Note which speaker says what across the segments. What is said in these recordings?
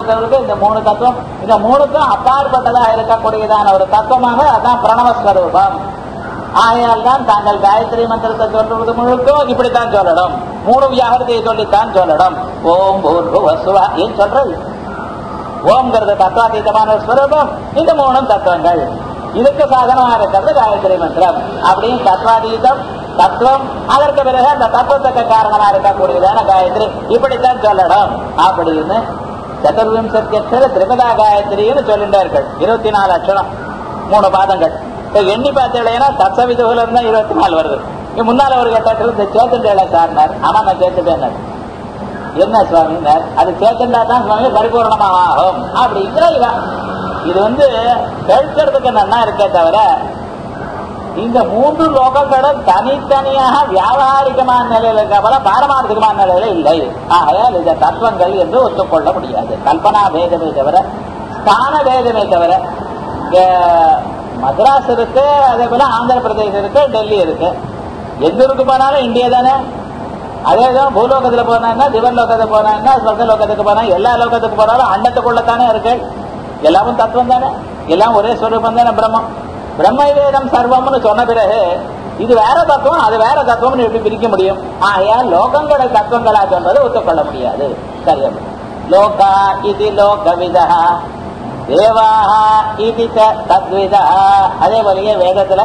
Speaker 1: சொல்றது இந்த மூணு தத்துவம் இந்த மூணுக்கும் அப்பாற்பட்டதா இருக்கக்கூடியதான ஒரு தத்துவமாக அதான் பிரணவஸ்வரூபம் ஆகையால் தான் தாங்கள் காயத்ரி மந்திரத்தை சொல்றது முழுக்கும் இப்படித்தான் சொல்லணும் மூணு வியாகரத்தை சொல்லித்தான் சொல்லணும் ஓம் பூர்வசுவா ஏன் சொல்றது ஓம்ங்கிறது தத்துவாதீதமான ஒரு ஸ்வரூபம் இந்த மூணும் தத்துவங்கள் இதுக்கு சாதனமா இருக்கிறது காயத்ரி மந்திரம் அப்படின்னு தத்வாதீதம் தத்துவம் அதற்கு பிறகு அந்த தத்துவத்துக்கு காரணமா இருக்கக்கூடியதான காயத்ரி இப்படித்தான் சொல்லணும் அப்படின்னு சதுர்விம்சத்தி அக்ஷர திரிபதா காயத்ரின்னு சொல்லிட்டார்கள் இருபத்தி நாலு அக்ஷரம் மூணு பாதங்கள் இப்ப எண்ணி பார்த்தீங்கன்னா தத்சவிதுகுல இருந்தா இருபத்தி நாலு வருது இங்க முன்னால ஒரு கட்டத்தில் சேர்த்துட்டேன் சார்னார் ஆமா நான் சேர்த்துட்டேன் என்ன சுவாமினார் அது சேர்த்துட்டா தான் சுவாமி பரிபூர்ணமாக ஆகும் அப்படிங்கிற இவன் இது வந்து கேட்கறதுக்கு நன்னா இருக்கே தவிர இந்த மூன்று லோகங்களும் தனித்தனியாக வியாபாரிகமான நிலையில இருக்கப்பல பாரமார்த்திகமான நிலையில இல்லை ஆகையால் இந்த தத்துவங்கள் என்று ஒத்துக்கொள்ள முடியாது கல்பனா பேதமே தவிர ஸ்தான பேதமே தவிர இங்க மദ്രാஸ் இருக்கு அதே போல ஆந்திர பிரதேசம் இருக்கு டெல்லி இருக்கு எந்த ஊருக்கு போனாலும் இந்தியா தானே அதே தான் பூலோகத்துல போனாங்கன்னா திவன் லோகத்துக்கு போனாங்கன்னா சொர்க்க லோகத்துக்கு போனா எல்லா லோகத்துக்கு போனாலும் அண்டத்துக்குள்ளத்தானே இருக்கு எல்லாமும் தத்துவம் தானே எல்லாம் ஒரே ஸ்வரூபம் தானே பிரம்மம் பிரம்ம வேதம் சர்வம்னு சொன்ன பிறகு இது வேற தத்துவம் அது வேற தத்துவம்னு எப்படி பிரிக்க முடியும் ஆகையால் லோகங்களை தத்துவங்களா சொல்றது ஒத்துக்கொள்ள முடியாது சரியா லோகா இது லோகவிதா தேவாஹா இது தத்விதா அதே போலயே வேதத்துல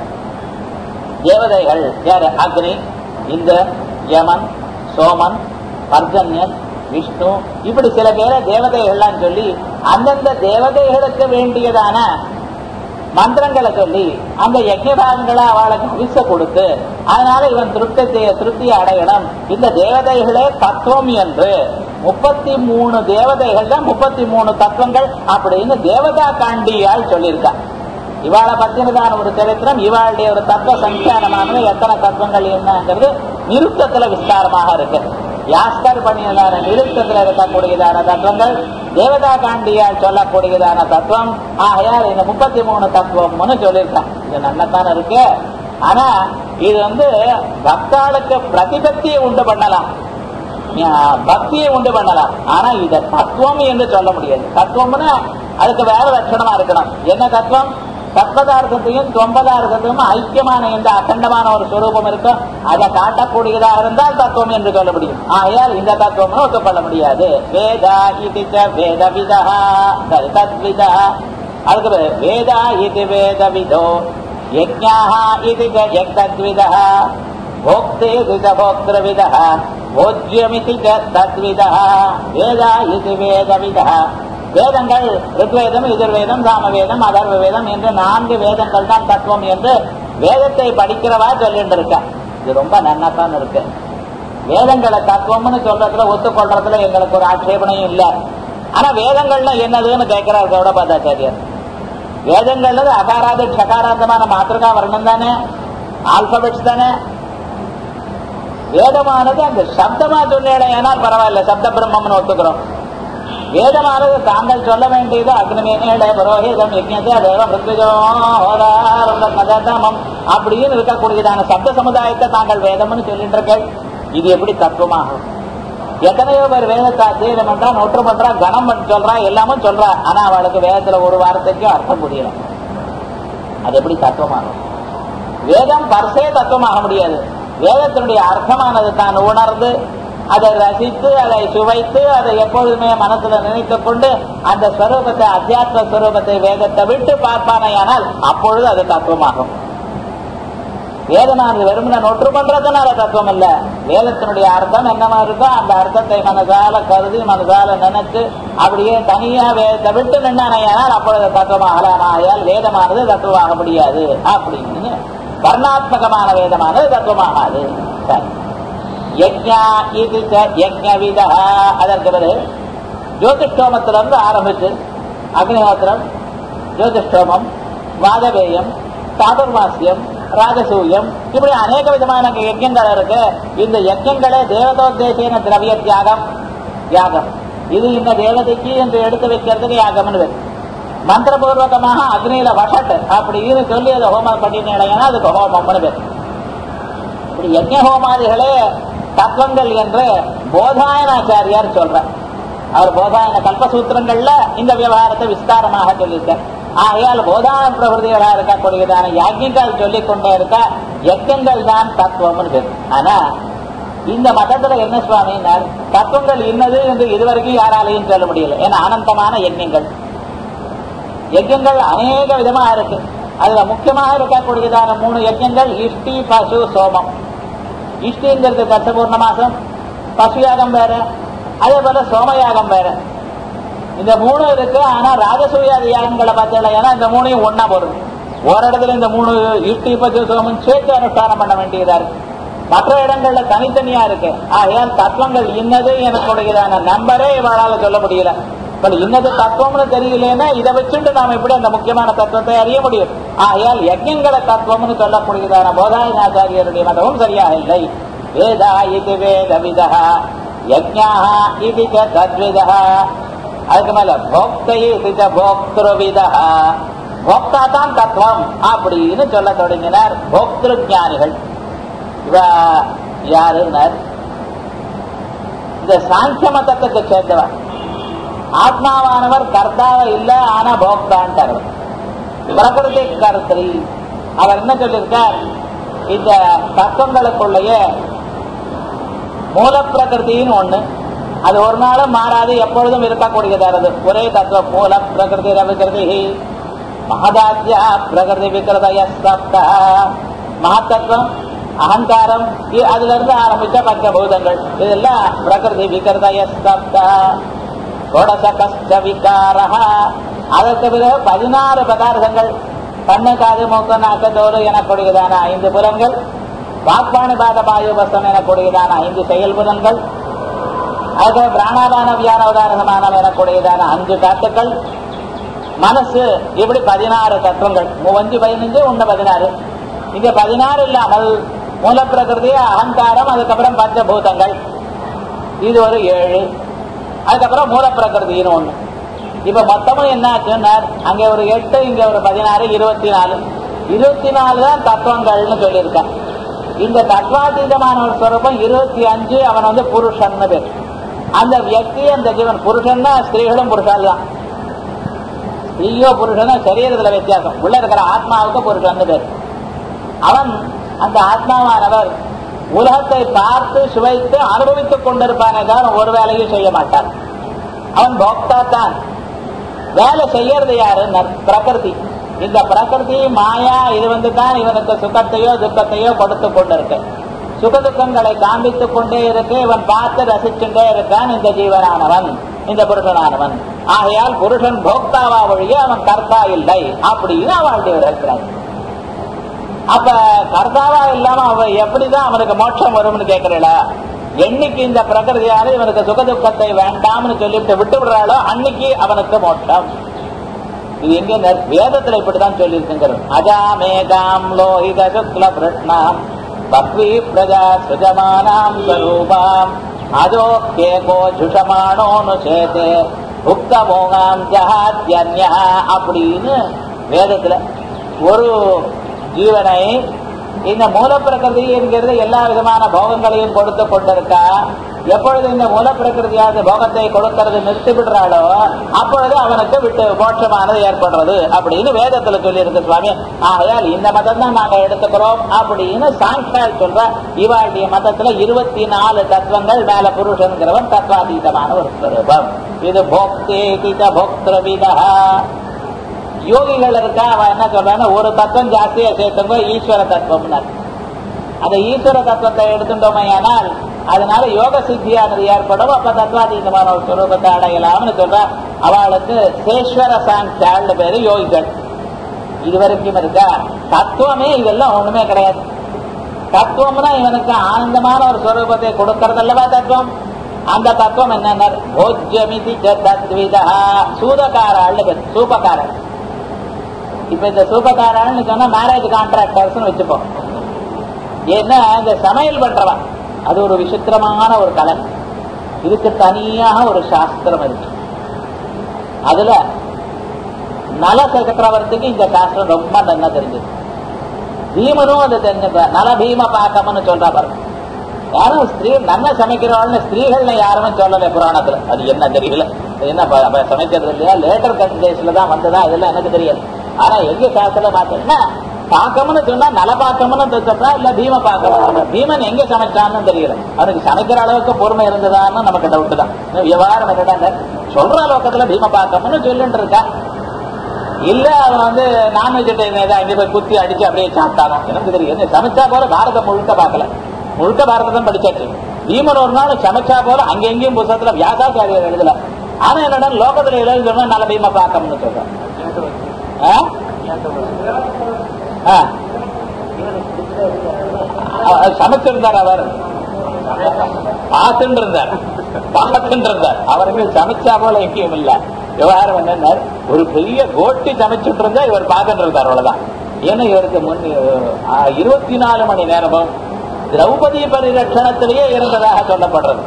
Speaker 1: தேவதைகள் யாரு அக்னி இந்திரன் யமன் சோமன் பர்ஜன்யன் விஷ்ணு இப்படி சில பேரை தேவதைகள்லாம் சொல்லி அந்தந்த தேவதைகளுக்கு வேண்டியதான மந்திரங்களை சொல்லி அந்த யஜ்யபாகங்களை அவளுக்கு அவிச கொடுத்து அதனால இவன் திருப்தி திருப்தி அடையணும் இந்த தேவதைகளே தத்துவம் என்று முப்பத்தி மூணு தேவதைகள் தான் முப்பத்தி மூணு தத்துவங்கள் அப்படின்னு தேவதா காண்டியால் சொல்லியிருக்கான் இவாளை பத்தினதான ஒரு சரித்திரம் இவாளுடைய ஒரு தத்துவ சங்கியானமானது எத்தனை தத்துவங்கள் என்னங்கிறது நிருத்தத்துல விஸ்தாரமாக இருக்கு யாஸ்கர் பண்ணியதான நிருத்தத்துல இருக்கக்கூடியதான தத்துவங்கள் தேவதா காண்டியால் சொல்லக்கூடியதான தத்துவம் ஆகையால் இந்த முப்பத்தி மூணு தத்துவம்னு சொல்லியிருக்கான் இது நல்லதான இருக்கு ஆனா இது வந்து பக்தாளுக்கு பிரதிபத்தியை உண்டு பண்ணலாம் பக்தியை உண்டு பண்ணலாம் ஆனா இத தத்துவம் என்று சொல்ல முடியாது தத்துவம்னா அதுக்கு வேற லட்சணமா இருக்கணும் என்ன தத்துவம் தத்பதார்த்தத்தையும் தொம்பதார்த்தத்தையும் ஐக்கியமான எந்த அகண்டமான ஒரு சுரூபம் இருக்கும் அதை காட்டக்கூடியதா இருந்தால் தத்துவம் என்று சொல்ல முடியும் ஆகையால் இந்த தத்துவம் ஒத்துக்கொள்ள முடியாது வேதா இது வேதவிதா சரி தத்விதா அதுக்கு பிறகு வேதா இது வேதவிதோ யஜ்ஞாஹா இது யக்தத்விதா भोक्ते भोक्तृविदः भोज्यमिति च तद्विदः वेदा इति वेदविदः வேதங்கள் ருக்வேதம் எதிர்வேதம் சாமவேதம் அதர்வ வேதம் என்று நான்கு வேதங்கள் தான் தத்துவம் என்று வேதத்தை படிக்கிறவா சொல்லிட்டு இருக்க இது ரொம்ப நன்னாத்தான் இருக்கு வேதங்களை தத்துவம்னு சொல்றதுல ஒத்துக்கொள்றதுல எங்களுக்கு ஒரு ஆட்சேபனையும் இல்லை ஆனா வேதங்கள்னா என்னதுன்னு கேட்கிறார் கௌடபாதாச்சாரியர் வேதங்கள்ல அகாராத ஷகாராந்தமான மாத்திருக்கா வர்ணம் தானே ஆல்பபெட்ஸ் தானே வேதமானது அந்த சப்தமா சொன்னேனால் பரவாயில்ல சப்த பிரம்மம்னு ஒத்துக்கிறோம் வேதமானது தாங்கள் சொல்ல வேண்டியது அக்னிமேனேட புரோஹிதம் யஜ்ஞதே தேவம் ருத்விஜோ ஹோதாரம் அப்படின்னு இருக்கக்கூடியதான சப்த சமுதாயத்தை தாங்கள் வேதம்னு சொல்லிட்டு இருக்கேன் இது எப்படி தத்துவமாகும் எத்தனையோ பேர் வேதத்தை அத்தியனம் பண்றா நொற்று பண்றா கணம் பண்ணி சொல்றா எல்லாமும் சொல்றா ஆனா அவளுக்கு வேதத்துல ஒரு வாரத்துக்கு அர்த்தம் புரியல அது எப்படி தத்துவமாகும் வேதம் பர்சே தத்துவமாக முடியாது வேதத்தினுடைய அர்த்தமானது தான் உணர்ந்து அதை ரசித்து அதை சுவைத்து அதை எப்பொழுதுமே மனசுல நினைத்துக் கொண்டு அந்த ஸ்வரூபத்தை அத்தியாத்ம ஸ்வரூபத்தை வேதத்தை விட்டு பார்ப்பானையானால் அப்பொழுது அது தத்துவமாகும் வேதமானது வெறுமன நொற்று பண்றதுனால தத்துவம் இல்ல வேதத்தினுடைய அர்த்தம் என்னமா இருக்கோ அந்த அர்த்தத்தை மனசால கருதி மனசால நினைச்சு அப்படியே தனியா வேதத்தை விட்டு நின்னானையானால் அப்பொழுது தத்துவமாகலாமாயால் வேதமானது தத்துவமாக முடியாது அப்படின்னு வர்ணாத்மகமான வேதமானது தத்துவமாகாது சரி யஜ்ஞா இது யஜ்ஞவிதா அதற்கு பிறகு ஜோதிஷ்டோமத்திலிருந்து ஆரம்பிச்சு அக்னிஹோத்திரம் ஜோதிஷ்டோமம் வாதவேயம் சாதுர்மாசியம் ராஜசூயம் இப்படி அநேக விதமான யஜ்யங்கள் இருக்கு இந்த யஜ்யங்களே தேவதோத்தேசின திரவிய தியாகம் யாகம் இது இந்த தேவதைக்கு என்று எடுத்து வைக்கிறதுக்கு யாகம்னு பேர் மந்திரபூர்வகமாக அக்னியில வசட் அப்படின்னு சொல்லி அதை ஹோமம் பண்ணினேன்னா அதுக்கு ஹோமம்னு பேர் இப்படி யஜ்ய ஹோமாதிகளே தத்துவங்கள் என்று போதாயனாச்சாரியார் சொல்ற அவர் போதாயன கல்பசூத்திரங்கள்ல இந்த விவகாரத்தை விஸ்தாரமாக சொல்லியிருக்கார் ஆகையால் போதான பிரபதிகளாக இருக்கக்கூடியதான யாஜ்யங்கள் சொல்லிக் கொண்டே இருக்கா யஜ்யங்கள் தான் தத்துவம்னு பேர் ஆனா இந்த மதத்துல என்ன சுவாமினார் தத்துவங்கள் இன்னது என்று இதுவரைக்கும் யாராலையும் சொல்ல முடியல ஏன்னா அனந்தமான யஜ்யங்கள் யஜ்யங்கள் அநேக விதமா இருக்கு அதுல முக்கியமாக இருக்கக்கூடியதான மூணு யஜ்யங்கள் இஷ்டி பசு சோமம் இஷ்டிங்கிறது தட்சபூர்ண மாசம் பசு யாகம் வேற அதே போல சோமயாகம் வேற இந்த மூணு இருக்கு ஆனா ராஜசூயாதி யாகங்களை பார்த்தீங்களா ஏன்னா இந்த மூணையும் ஒன்னா போறது ஒரு இடத்துல இந்த மூணு இஷ்டி பசு சோமம் சேர்த்து அனுஷ்டானம் பண்ண வேண்டியதா இருக்கு மற்ற இடங்கள்ல தனித்தனியா இருக்கு ஆகையால் தத்துவங்கள் இன்னது எனக்குடையதான நம்பரே இவளால சொல்ல முடியல இப்ப இன்னது தத்துவம்னு தெரியலன்னா இதை வச்சுட்டு நாம எப்படி அந்த முக்கியமான தத்துவத்தை அறிய முடியும் ஆகையால் யஜ்யங்கள தத்துவம்னு சொல்லக்கூடியதான போதாயனாச்சாரியருடைய மதமும் சரியாக இல்லை வேதா இது வேத விதா யஜ்ஞா இது தத்விதா அதுக்கு மேல போக்தை இது போக்திருவிதா போக்தா தான் தத்துவம் அப்படின்னு சொல்ல தொடங்கினார் போக்திரு ஞானிகள் இவ யாருன்னார் இந்த சாங்கிய மதத்துக்கு சேர்ந்தவர் ஆத்மாவானவர் கர்த்தாவ இல்ல ஆனா போக்தான்ட்டார் பிரகிருதி கருத்திரி அவர் என்ன சொல்லியிருக்கார் இந்த தத்துவங்களுக்குள்ளேயே மூல பிரகிருத்தின்னு ஒண்ணு அது ஒரு நாளும் மாறாது எப்பொழுதும் இருக்கக்கூடியதானது ஒரே தத்துவம் மூல பிரகிருதி ரவிகிருதி மகதாத்யா பிரகிருதி விகிருதய சப்த மகத்தத்துவம் அகங்காரம் இ- அதுல இருந்து ஆரம்பிச்ச பஞ்சபூதங்கள் இதெல்லாம் பிரகிருதி விகிருதய சப்த ஷோடச கஷ்ட விகாரா அதற்கு பிறகு பதினாறு பதார்த்தங்கள் கண்ணு காது மூக்கு நாக்கு தோறு எனக்கூடியதான ஐந்து புலன்கள் வாக்பாணி பாத பாயுபஸ்தம் எனக்கூடியதான ஐந்து செயல் புலன்கள் அதுக்கு பிராணாபான வியானவதாரசமானம் எனக்கூடியதான அஞ்சு காட்டுக்கள் மனசு இப்படி பதினாறு தத்துவங்கள் மூவஞ்சு பதினஞ்சு ஒண்ணு பதினாறு இங்க பதினாறு இல்லாமல் மூலப்பிரகிருதி அகங்காரம் அதுக்கப்புறம் பஞ்சபூதங்கள் இது ஒரு ஏழு அதுக்கப்புறம் மூலப்பிரகிருதின்னு ஒண்ணு இப்ப மொத்தமும் என்ன ஆச்சுன்னா அங்க ஒரு எட்டு இங்க ஒரு பதினாறு இருபத்தி நாலு இருபத்தி நாலு தான் தத்துவங்கள்னு சொல்லியிருக்கான் இந்த தத்வாதீதமான ஒரு ஸ்வரூபம் இருபத்தி அஞ்சு அவன் வந்து புருஷன்னு பேர் அந்த வியக்தி அந்த ஜீவன் புருஷன்னா ஸ்திரீகளும் புருஷால் தான் ஸ்திரீயோ புருஷனோ சரீரத்துல வித்தியாசம் உள்ள இருக்கிற ஆத்மாவுக்கு புருஷன் பேர் அவன் அந்த ஆத்மாவானவர் உலகத்தை பார்த்து சுவைத்து அனுபவித்துக் கொண்டிருப்பானே தவிர ஒரு வேலையும் செய்ய மாட்டான் அவன் போக்தா தான் வேலை செய்யறது யாரு நற்- பிரகிருதி இந்த பிரகிருதி மாயா இது வந்து தான் இவனுக்கு சுகத்தையோ துக்கத்தையோ கொடுத்து கொண்டிருக்கு சுகதுக்கங்களை காண்பித்துக் கொண்டே இருக்கு இவன் பார்த்து ரசிச்சுட்டே இருக்கான் இந்த ஜீவனானவன் இந்த புருஷனானவன் ஆகையால் புருஷன் போக்தாவா வழியே அவன் கர்த்தா இல்லை அப்படின்னு அவனுடைய இருக்கிறான் அப்ப கர்த்தாவா இல்லாம அவன் எப்படிதான் அவனுக்கு மோட்சம் வரும்னு கேட்கிறீளா என்னைக்கு இந்த பிரகிருதியால இவனுக்கு சுகதுக்கத்தை வேண்டாம்னு சொல்லிட்டு விட்டு விடுறாளோ அன்னைக்கு அவனுக்கு மோட்சம் இது எங்க நெ- வேதத்துல இப்படிதான் சொல்லி இருக்குங்கிறது அஜாமேகாம் லோஹித சுக்ல பிருஷ்ணாம் பக்வி பிரஜா சுஜமானாம் ஸ்வரூபாம் அதோ கேகோ ஜுஷமானோனு சேதே புக்த மோகாம் ஜஹாத்யன்யா அப்படின்னு வேதத்துல ஒரு ஜீவனை இந்த மூலப்பிரகிருதி என்கிறது எல்லா விதமான போகங்களையும் கொடுத்து கொண்டிருக்கா எப்பொழுது இந்த மூலப்பிரகிருதியாவது போகத்தை கொடுக்கறது நிறுத்தி விடுறாளோ அப்பொழுது அவனுக்கு விட்டு மோட்சமானது ஏற்படுறது அப்படின்னு வேதத்துல சொல்லி இருக்கு சுவாமி ஆகையால் இந்த மதம் தான் நாங்க எடுத்துக்கிறோம் அப்படின்னு சாங்கியால் சொல்ற இவாளுடைய மதத்துல இருபத்தி நாலு தத்துவங்கள் மேல புருஷன்கிறவன் தத்வாதீதமான ஒரு ஸ்வரூபம் இது போக்தேதித போக்திரவிதா யோகிகள் இருக்கா அவன் என்ன சொல்றான்னா ஒரு தத்துவம் ஜாஸ்தியா சேர்த்துங்க ஈஸ்வர தத்துவம்னார் அந்த ஈஸ்வர தத்துவத்தை எடுத்துட்டோமையானால் அதனால யோக சித்தியானது ஏற்படும் அப்ப தத்வாதீதமான ஒரு ஸ்வரூபத்தை அடையலாம்னு சொல்றா அவளுக்கு சேஸ்வர சாங்கியாள்னு பேரு யோகிகள் இது வரைக்கும் இருக்கா தத்துவமே இதெல்லாம் ஒண்ணுமே கிடையாது தத்துவம்னா இவனுக்கு ஆனந்தமான ஒரு ஸ்வரூபத்தை கொடுக்கறதல்லவா தத்துவம் அந்த தத்துவம் என்ன போஜ்யமிதி தத்விதா சூதகாராள்னு பேர் சூபகாரன் இப்ப இந்த சூப்பக்காரன்னு சொன்னா மேரேஜ் கான்ட்ராக்டர்ஸ் வச்சுப்போம் ஏன்னா இந்த சமையல் பண்றவன் அது ஒரு விசித்திரமான ஒரு கலை இதுக்கு தனியாக ஒரு சாஸ்திரம் இருக்கு அதுல நல சக்கரவர்த்திக்கு இந்த சாஸ்திரம் ரொம்ப நல்லா தெரிஞ்சது பீமனும் அது தெரிஞ்சுக்க நல பீம பாக்கம்னு சொல்ற பாருங்க யாரும் ஸ்திரீ நல்லா சமைக்கிறவள்னு ஸ்திரீகள்னு யாருமே சொல்லல புராணத்துல அது என்ன தெரியல என்ன ப- அப்ப சமைக்கிறது இல்லையா லேட்டர் கண்டேஸ்ல தான் வந்ததா இதெல்லாம் எனக்கு தெரியாது ஆனா எங்க சாஸ்திரம் பார்த்தீங்கன்னா பாக்கம்னு சொன்னா நலபாக்கம்னு சொன்னா இல்ல பீம பாக்கம் பீமன் எங்க சமைச்சான்னு தெரியல அவனுக்கு சமைக்கிற அளவுக்கு பொறுமை இருந்ததான்னு நமக்கு டவுட் தான் இன்னும் விவகாரம் என்னடா சொல்ற லோக்கத்துல பீம பாக்கம்னு சொல்லிட்டு இருக்கா இல்ல அவன் வந்து நான் வெஜிடேரியன் ஏதாவது அங்கே போய் குத்தி அடிச்சு அப்படியே சாப்பிட்டானோ எனக்கு தெரியும் என்ன சமைச்சா போல பாரதம் முழுக்க பார்க்கல முழுக்க பாரதம் படிச்சாச்சு பீமன் ஒரு நாள் சமைச்சா போல அங்க எங்கேயும் புத்தகத்துல வியாசாச்சாரியர் எழுதல ஆனா என்னடா லோகத்துல எழுத சொன்னா நல்ல பீம பாக்கம்னு சொல்றேன் ஆ? ஆ. அவர் சமைச்சிருந்தார் அவர் பார்த்துட்டு இருந்தார் பார்த்துட்டு இருந்தார் அவருக்கு சமைச்சா போல எங்கேயும் இல்ல விவகாரம் என்னன்னா ஒரு பெரிய கோட்டி சமைச்சுட்டு இருந்தா இவர் பார்த்துட்டு இருந்தார் அவ்வளவுதான் ஏன்னா இவருக்கு முன் ஆ, இருபத்தி நாலு மணி நேரமும் திரௌபதி பரிரட்சணத்திலேயே இருந்ததாக சொல்லப்படுறது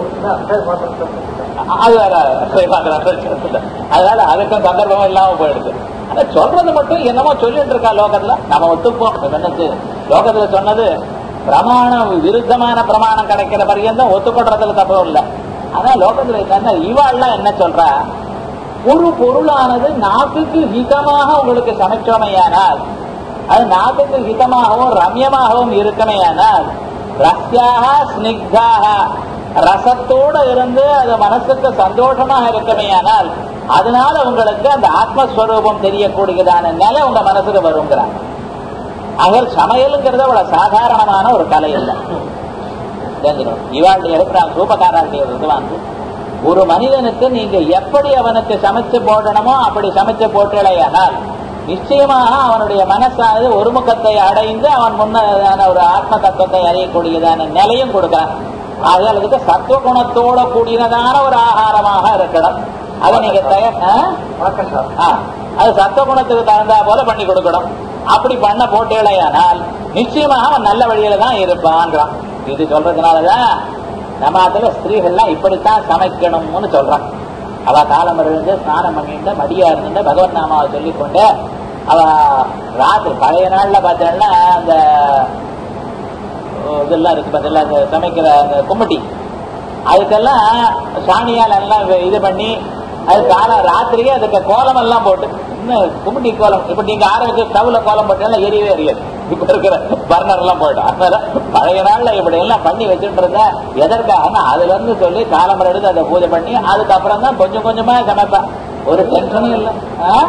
Speaker 1: அது வேற ஸ்ரீபாதர் அதனால அதுக்கும் சந்தர்ப்பம் இல்லாம போயிடுது ஆனா சொல்றது மட்டும் என்னமோ சொல்லிட்டு இருக்கா லோகத்துல நம்ம ஒத்துப்போம் என்னது லோகத்துல சொன்னது பிரமாணம் விருத்தமான பிரமாணம் கிடைக்கிற பரியந்தம் ஒத்துக்கொள்றதுல தப்பும் இல்லை ஆனா லோகத்துல என்னன்னா இவாள்லாம் என்ன சொல்றா ஒரு பொருளானது நாக்குக்கு ஹிதமாக உங்களுக்கு சமைச்சோமையானால் அது நாக்குக்கு ஹிதமாகவும் ரம்யமாகவும் இருக்குமேயானால் ரஸ்யாக ஸ்னிக்தாக ரசத்தோட இருந்து அது மனசுக்கு சந்தோஷமாக இருக்குமேயானால் அதனால உங்களுக்கு அந்த ஆத்மஸ்வரூபம் தெரியக்கூடியதான நிலை உங்க மனசுக்கு வருங்கிறார் அவர் சமையலுங்கிறது அவ்வளவு சாதாரணமான ஒரு கலை இல்லை தெரிஞ்சுக்கணும் இவாளுடைய அபிப்பிராயம் சூப்பக்காராளுடைய இது வந்து ஒரு மனிதனுக்கு நீங்க எப்படி அவனுக்கு சமைச்சு போடணுமோ அப்படி சமைச்சு போட்டலையானால் நிச்சயமாக அவனுடைய மனசானது ஒருமுகத்தை அடைந்து அவன் முன்னான ஒரு ஆத்ம தத்துவத்தை அறியக்கூடியதான நிலையும் கொடுக்கிறான் ஆகையால் அதுக்கு சத்துவ குணத்தோட கூடியதான ஒரு ஆகாரமாக இருக்கணும் அதை நீங்க தயார் ஆ? ஆ, அது சத்துவ குணத்துக்கு தகுந்தா போல பண்ணி கொடுக்கணும் அப்படி பண்ண போட்டேலையானால் நிச்சயமாக அவன் நல்ல வழியில தான் இருப்பான்றான் இது சொல்றதுனாலதான் நம்ம அதுல ஸ்திரீகள்லாம் இப்படித்தான் சமைக்கணும்னு சொல்றான் அவ காலம் இருந்து ஸ்நானம் பண்ணிட்டு மடியா இருந்துட்டு பகவத் நாமாவை சொல்லிக்கொண்டு அவ ராத்திரி பழைய நாள்ல பார்த்தோம்னா அந்த இதெல்லாம் இருக்கு பார்த்தீங்களா அந்த சமைக்கிற அந்த கும்மட்டி அதுக்கெல்லாம் சாணியால் எல்லாம் இது பண்ணி அது கால ராத்திரியே அதுக்கு கோலம் எல்லாம் போட்டு இன்னும் கும்பிட்டி கோலம் இப்ப நீங்க ஆரம்பிச்சு ஸ்டவ்ல கோலம் போட்டா எரியவே எரியாது இப்ப இருக்கிற பர்னர் எல்லாம் போயிடும் அதனால பழைய நாள்ல இப்படி எல்லாம் பண்ணி வச்சுட்டு இருந்தா எதற்காக அதுல இருந்து சொல்லி காலம்பரம் எடுத்து அதை பூஜை பண்ணி அதுக்கப்புறம் தான் கொஞ்சம் கொஞ்சமா சமைப்பேன் ஒரு டென்ஷனும் இல்லை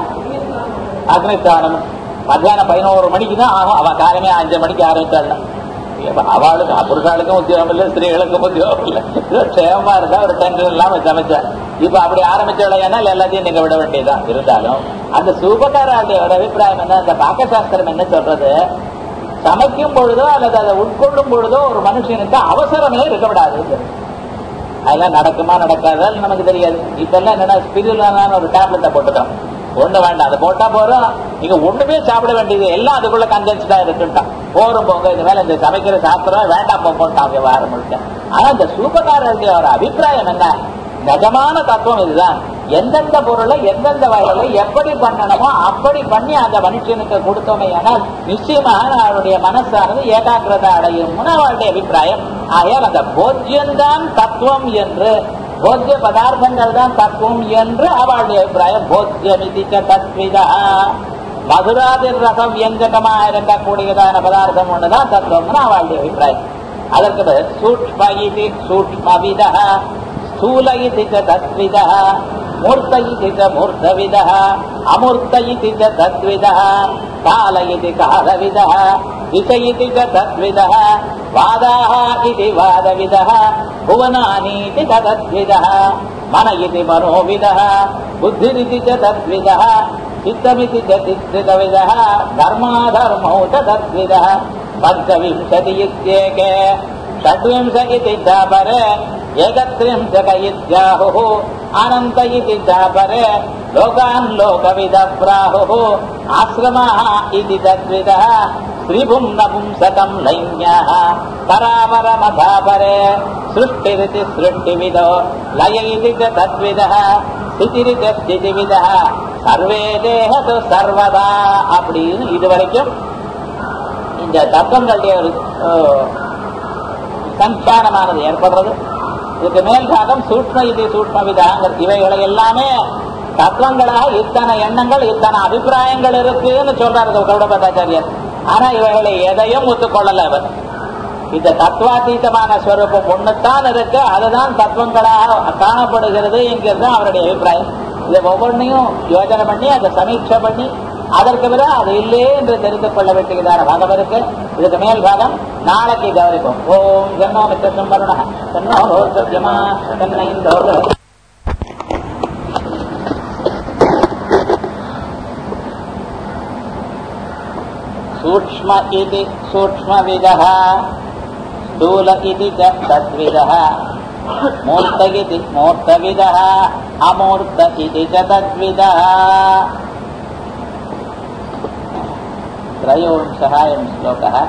Speaker 1: அக்னிஸ்தானம் மத்தியானம் பதினோரு மணிக்கு தான் ஆகும் அவன் காலமே அஞ்சு மணிக்கு ஆரம்பிச்சாள் அவளுக்கு புருஷாளுக்கும் உத்தியோகம் இல்லை ஸ்திரீகளுக்கும் உத்தியோகம் இல்லை ஏதோ க்ஷேமமா இருந்தா ஒரு டென்ஷன் இல்லாம சமைச்சா இப்ப அப்படி ஆரம்பிச்சாலையானால் எல்லாத்தையும் நீங்க விட வேண்டியதுதான் இருந்தாலும் அந்த சூபகாராளுடைய அபிப்பிராயம் என்ன அந்த பாக்கசாஸ்திரம் என்ன சொல்றது சமைக்கும் பொழுதோ அல்லது அதை உட்கொள்ளும் பொழுதோ ஒரு மனுஷனுக்கு அவசரமே இருக்க விடாது அதெல்லாம் நடக்குமா நடக்காதான்னு நமக்கு தெரியாது இப்பெல்லாம் என்னன்னா ஸ்பிரிலான ஒரு டேப்லெட்டை போட்டுட்டோம் ஒண்ணு வேண்டாம் அதை போட்டா போறோம் நீங்க ஒண்ணுமே சாப்பிட வேண்டியது எல்லாம் அதுக்குள்ள கண்டென்ஸ்டா இருக்குட்டான் போரும் போங்க இது மேல இந்த சமைக்கிற சாப்பிடுறோம் வேண்டாம் போங்கட்டான் விவகாரம் முழுக்க ஆனா இந்த சூப்பக்காரருடைய ஒரு அபிப்பிராயம் என்ன நிஜமான தத்துவம் இதுதான் எந்தெந்த பொருளை எந்தெந்த வகையில எப்படி பண்ணணுமோ அப்படி பண்ணி அந்த மனுஷனுக்கு கொடுத்தோமே ஆனால் நிச்சயமாக அவருடைய மனசானது ஏகாகிரதை அடையும்னு அவருடைய அபிப்பிராயம் ஆகையால் அந்த போஜ்யம்தான் தத்துவம் என்று போஜ்ய பதார்த்தங்கள் தான் தத்துவம் என்று அவளுடைய அபிப்பிராயம் போஜ்யமிதி தத்விதா மதுராதி ரச வியஞ்சகமா இருக்கக்கூடியதான பதார்த்தம் ஒண்ணுதான் தத்துவம்னு அவளுடைய அபிப்பிராயம் அதற்கு பிறகு சூக்ம இது சூக்மவிதா ஸ்தூல இது தத்விதா மூர்த்த இது மூர்த்தவிதா அமூர்த்த இது தத்விதா கால இது காலவிதா திச இது தத்விதா வாதாः इति वादविदः भुवनानीति तद्विदः मन इति मनोविदः बुद्धिरिति च तद्विदः चित्तमिति च चित्रितविदः धर्माधर्मौ च तद्विदः पञ्चविंशति इत्येके षड्विंश इति च परे एकत्रिंशक इत्याहुः अनन्त इति च परे लोकान् लोकविदः प्राहुः आश्रमः इति तद्विदः त्रिपुंनपुंसकम् लैन्यः परापरमधापरे सृष्टिरिति सृष्टिविदो लय इति च तद्विदः ஸ்திதிரித ஸ்திதிவிதா சர்வே தேகது சர்வதா அப்படின்னு இதுவரைக்கும் இந்த தத்துவங்களுடைய ஒரு சஞ்சானமானது ஏற்படுறது இதுக்கு மேல் பாகம் சூட்ச இது சூட்ச விதாங்க இவைகளை எல்லாமே தத்துவங்களாக இத்தனை எண்ணங்கள் இத்தனை அபிப்பிராயங்கள் இருக்குன்னு சொல்றாரு கௌடபதாச்சாரியர் ஆனா இவைகளை எதையும் ஒத்துக்கொள்ளல அவர் இந்த தத்துவாத்தீதமான ஸ்வரூபம் ஒண்ணுத்தான் இருக்கு அதுதான் தத்துவங்களாக காணப்படுகிறது என்கிறது அவருடைய அபிப்பிராயம் இதை ஒவ்வொன்றையும் யோஜனை பண்ணி அதை சமீட்சை பண்ணி அதற்கு பிறகு அது இல்லையே என்று தெரிந்து கொள்ள வேண்டியதான பாகம் இருக்கு இதுக்கு மேல் பாகம் நாளைக்கு கவனிப்போம் ஓம் ஜன்னோ மித்தம் வருண தன்னோ ரோஜமா தன்னை सूक्ष्म इति सूक्ष्मविदः स्थूल इति च तद्विदः मूर्त इति मूर्तविदः अमूर्त इति च तद्विदः त्रयोंशः अयं श्लोकः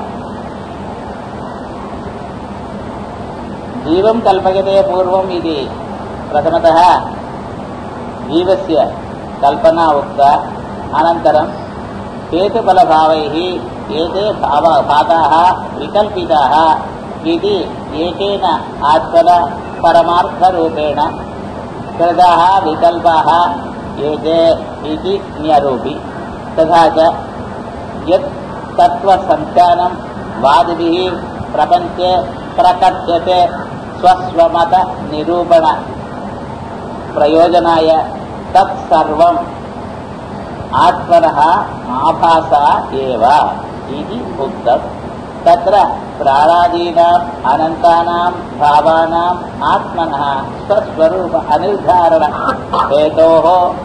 Speaker 1: जीवं कल्पयते पूर्वम् इति प्रथमतः जीवस्य कल्पना उक्ता अनन्तरं हेतुफलभावैः एते भाव भागाः विकल्पिताः इति एकेन आत्मन परमार्थरूपेण कृताः विकल्पाः एते इति न्यरूपि तथा च यत् तत्त्वसञ्चानं वादिभिः प्रपञ्चे प्रकट्यते स्वस्वमतनिरूपण प्रयोजनाय तत्सर्वम् आत्मनः आभासा एव इति उक्तम् तत्र प्राणादीनाम् अनन्तानां भावानाम् आत्मनः स्वस्वरूप अनिर्धारण हेतोः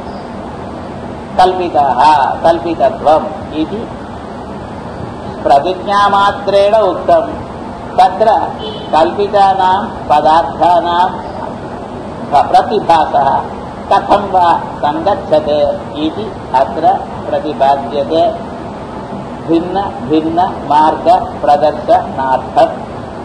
Speaker 1: कल्पितः कल्पितत्वम् इति प्रतिज्ञामात्रेण उक्तम् तत्र कल्पितानां पदार्थानां प्रतिभासः कथं वा सङ्गच्छते इति अत्र प्रतिपाद्यते भिन्न भिन्न मार्ग प्रदर्शनार्थम्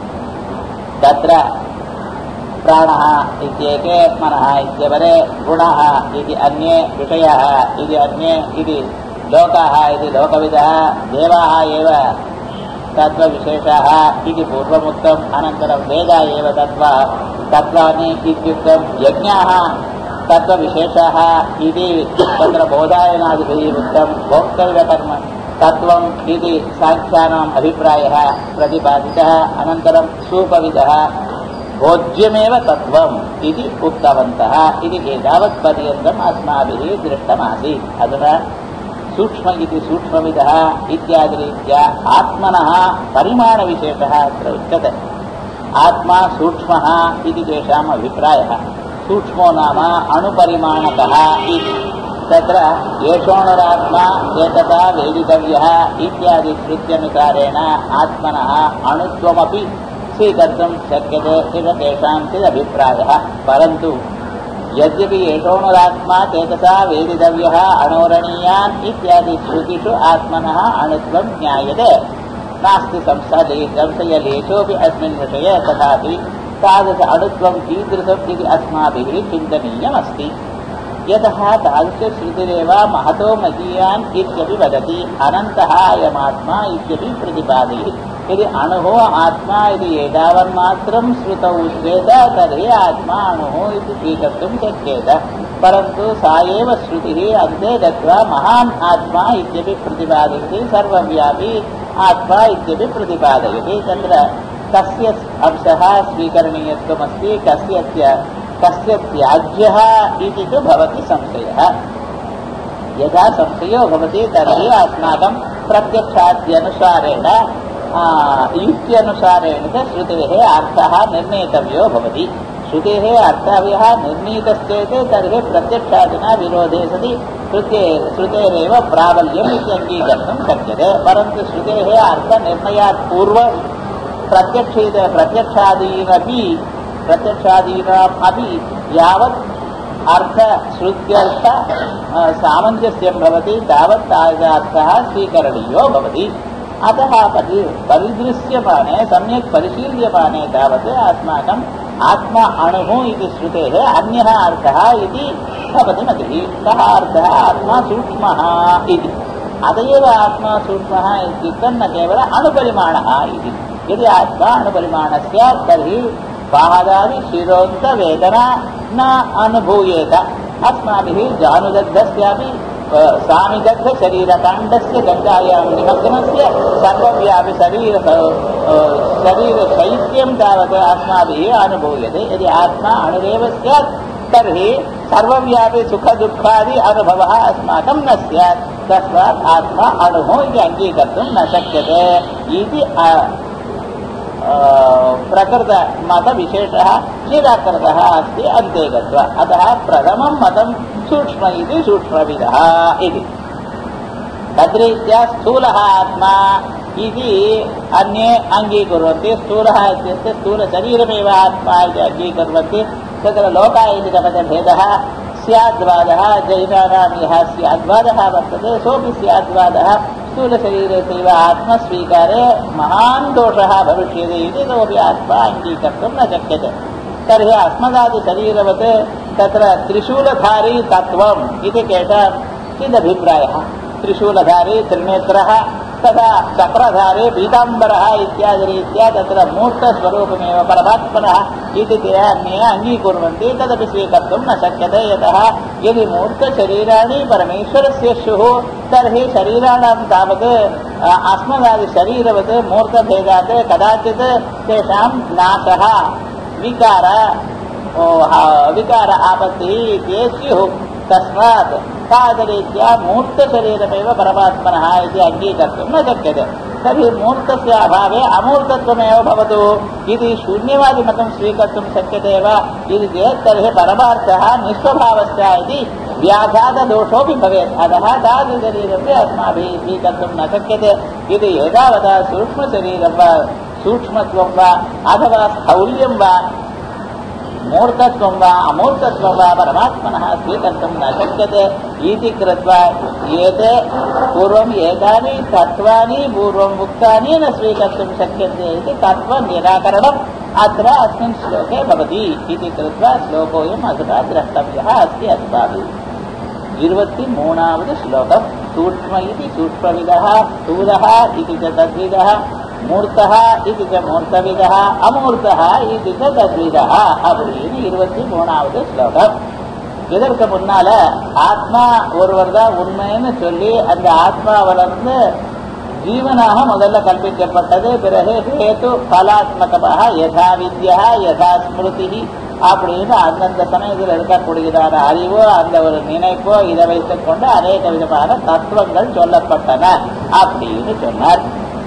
Speaker 1: तत्र प्राणः इत्येके मनः इत्यवरे गुणः इति अन्ये विषयः इति अन्ये इति लोकाः इति लोकविदः देवाः एव तत्त्वविशेषाः इति पूर्वमुक्तम् अनन्तरं वेदा एव तत्त्व तत्त्वानि इत्युक्तं यज्ञाः तत्त्वविशेषः इति तत्र बोधायनादिभिः उक्तं भोक्तव्यकर्म तत्त्वम् इति साङ्ख्यानाम् अभिप्रायः प्रतिपादितः अनन्तरं सूपविदः भोज्यमेव तत्त्वम् इति उक्तवन्तः इति एतावत्पर्यन्तम् अस्माभिः दृष्टमासीत् अधुना सूक्ष्म इति सूक्ष्मविदः इत्यादिरीत्या आत्मनः परिमाणविशेषः अत्र उच्यते आत्मा सूक्ष्मः इति तेषाम् अभिप्रायः सूक्ष्मो नाम अणुपरिमाणकः इति तत्र येषोणुरात्मा चेतसा वेदितव्यः इत्यादि श्रुत्यनुसारेण आत्मनः अणुत्वमपि स्वीकर्तुं शक्यते इति तेषां चिदभिप्रायः परन्तु यद्यपि येषोणुरात्मा चेतसा वेदितव्यः अणोरणीयान् इत्यादि श्रुतिषु आत्मनः अणुत्वं ज्ञायते नास्ति संशले संशयलेशोऽपि अस्मिन् विषये तथापि तादृश अणुत्वं कीदृशम् इति अस्माभिः चिन्तनीयमस्ति यतः तादृशश्रुतिरेव महतो महीयान् इत्यपि वदति अनन्तः अयमात्मा इत्यपि प्रतिपादयति यदि अणुः आत्मा इति एतावन्मात्रं श्रुतौ चेत् तर्हि आत्मा अणुः इति स्वीकर्तुं शक्येत परन्तु सा एव श्रुतिः अन्ते गत्वा महान् आत्मा इत्यपि प्रतिपादयति सर्वव्यापी आत्मा इत्यपि प्रतिपादयति तत्र कस्य अंशः स्वीकरणीयत्वमस्ति कस्य कस्य त्याज्यः इति तु भवति संशयः यदा संशयो भवति तर्हि अस्माकं प्रत्यक्षाद्यनुसारेण युक्त्यनुसारेण च श्रुतेः अर्थः निर्णेतव्यो भवति श्रुतेः अर्थव्यः निर्णीतश्चेत् तर्हि प्रत्यक्षादिना विरोधे सति श्रुते श्रुतेरेव प्राबल्यम् इति अङ्गीकर्तुं शक्यते परन्तु श्रुतेः अर्थनिर्णयात् पूर्वं प्रत्यक्षित प्रत्यक्षादीनपि प्रत्यक्षादीनाम् अपि यावत् अर्थश्रुत्यर्थ सामञ्जस्यं भवति तावत् अर्थः स्वीकरणीयो भवति अतः परि परिदृश्यमाने सम्यक् परिशील्यमाने तावत् अस्माकम् आत्मा अणुः इति श्रुतेः अन्यः अर्थः इति भवति मतिः कः अर्थः आत्मा सूक्ष्मः इति अत एव आत्मा सूक्ष्मः इत्युक्तं न केवल अणुपरिमाणः इति यदि आत्मा अणुपरिमाण स्यात् तर्हि पादादि शिरोन्त वेदना न अनुभूयेत अस्माभिः जानुदग्धस्यापि सामिदग्ध शरीरकाण्डस्य गङ्गायां निमग्नस्य सर्वव्यापि शरीर शरीरशैत्यं तावत् अस्माभिः अनुभूयते यदि आत्मा अणुरेव स्यात् तर्हि सर्वव्यापि सुखदुःखादि अनुभवः अस्माकं न स्यात् तस्मात् आत्मा अणुः इति अङ्गीकर्तुं न शक्यते इति प्रकृतमतविशेषः निराकृतः अस्ति अन्ते गत्वा अतः प्रथमं मतं सूक्ष्म इति सूक्ष्मविदः इति तद्रीत्या स्थूलः आत्मा इति अन्ये अङ्गीकुर्वन्ति स्थूलः इत्युक्ते स्थूलशरीरमेव आत्मा इति अङ्गीकुर्वन्ति तत्र लोका इति जगतभेदः स्याद्वादः जैनानां यः स्याद्वादः वर्तते सोऽपि स्याद्वादः स्थूलशरीरस्यैव आत्मस्वीकारे महान् दोषः भविष्यति इति सोऽपि आत्मा अङ्गीकर्तुं न शक्यते तर्हि अस्मदादिशरीरवत् तत्र त्रिशूलधारी तत्त्वम् इति केषां चिदभिप्रायः त्रिशूलधारी त्रिनेत्रः तथा चक्रधारे पीताम्बरः इत्यादिरीत्या तत्र मूर्तस्वरूपमेव परमात्मनः इति ते अन्ये अङ्गीकुर्वन्ति तदपि स्वीकर्तुं न शक्यते यतः यदि मूर्तशरीराणि परमेश्वरस्य स्युः तर्हि शरीराणां तावत् अस्मदादिशरीरवत् मूर्तभेदात् कदाचित् तेषां नाशः विकार विकार आपत्तिः इति स्युः तस्मात् तादरीत्या मूर्तशरीरमेव परमात्मनः इति अङ्गीकर्तुं न शक्यते तर्हि मूर्तस्य अभावे अमूर्तत्वमेव भवतु इति शून्यवादिमतं स्वीकर्तुं शक्यते वा इति चेत् तर्हि परमार्थः निःस्वभावश्च इति व्याघातदोषोऽपि भवेत् अतः तादृशरीरमपि अस्माभिः स्वीकर्तुं न शक्यते इति एतावता सूक्ष्मशरीरं वा सूक्ष्मत्वं वा अथवा स्थौल्यं वा मूर्तत्वं वा अमूर्तत्वं वा परमात्मनः स्वीकर्तुं न शक्यते इति कृत्वा एते पूर्वम् एतानि तत्त्वानि पूर्वम् उक्तानि न स्वीकर्तुं शक्यन्ते इति तत्त्वनिराकरणम् अत्र अस्मिन् श्लोके भवति इति कृत्वा श्लोकोऽयम् अधुना द्रष्टव्यः अस्ति अस्माभिः இருபத்தி மூணாவது ஸ்லோகம் சூக்ம இது சூக்மவிதः ஸ்தூலः இது च तद्विदः மூர்த்தः இது च மூர்த்தவிதः அமூர்த்தः இது च तद्विदः அப்படின்னு இருபத்தி மூணாவது ஸ்லோகம் இதற்கு முன்னால ஆத்மா ஒருவர் தான் உண்மைன்னு சொல்லி அந்த ஆத்மா வளர்ந்து ஜீவனாக முதல்ல கற்பிக்கப்பட்டது பிறகு ஹேத்து பலாத்மகமாக யதா வித்யா யதா ஸ்மிருதி அப்படின்னு அந்தந்த சமயத்தில் இருக்கக்கூடியதான அறிவோ அந்த ஒரு நினைப்போ இதை வைத்துக் கொண்டு அநேக விதமான தத்துவங்கள் சொல்லப்பட்டன அப்படின்னு சொன்னார்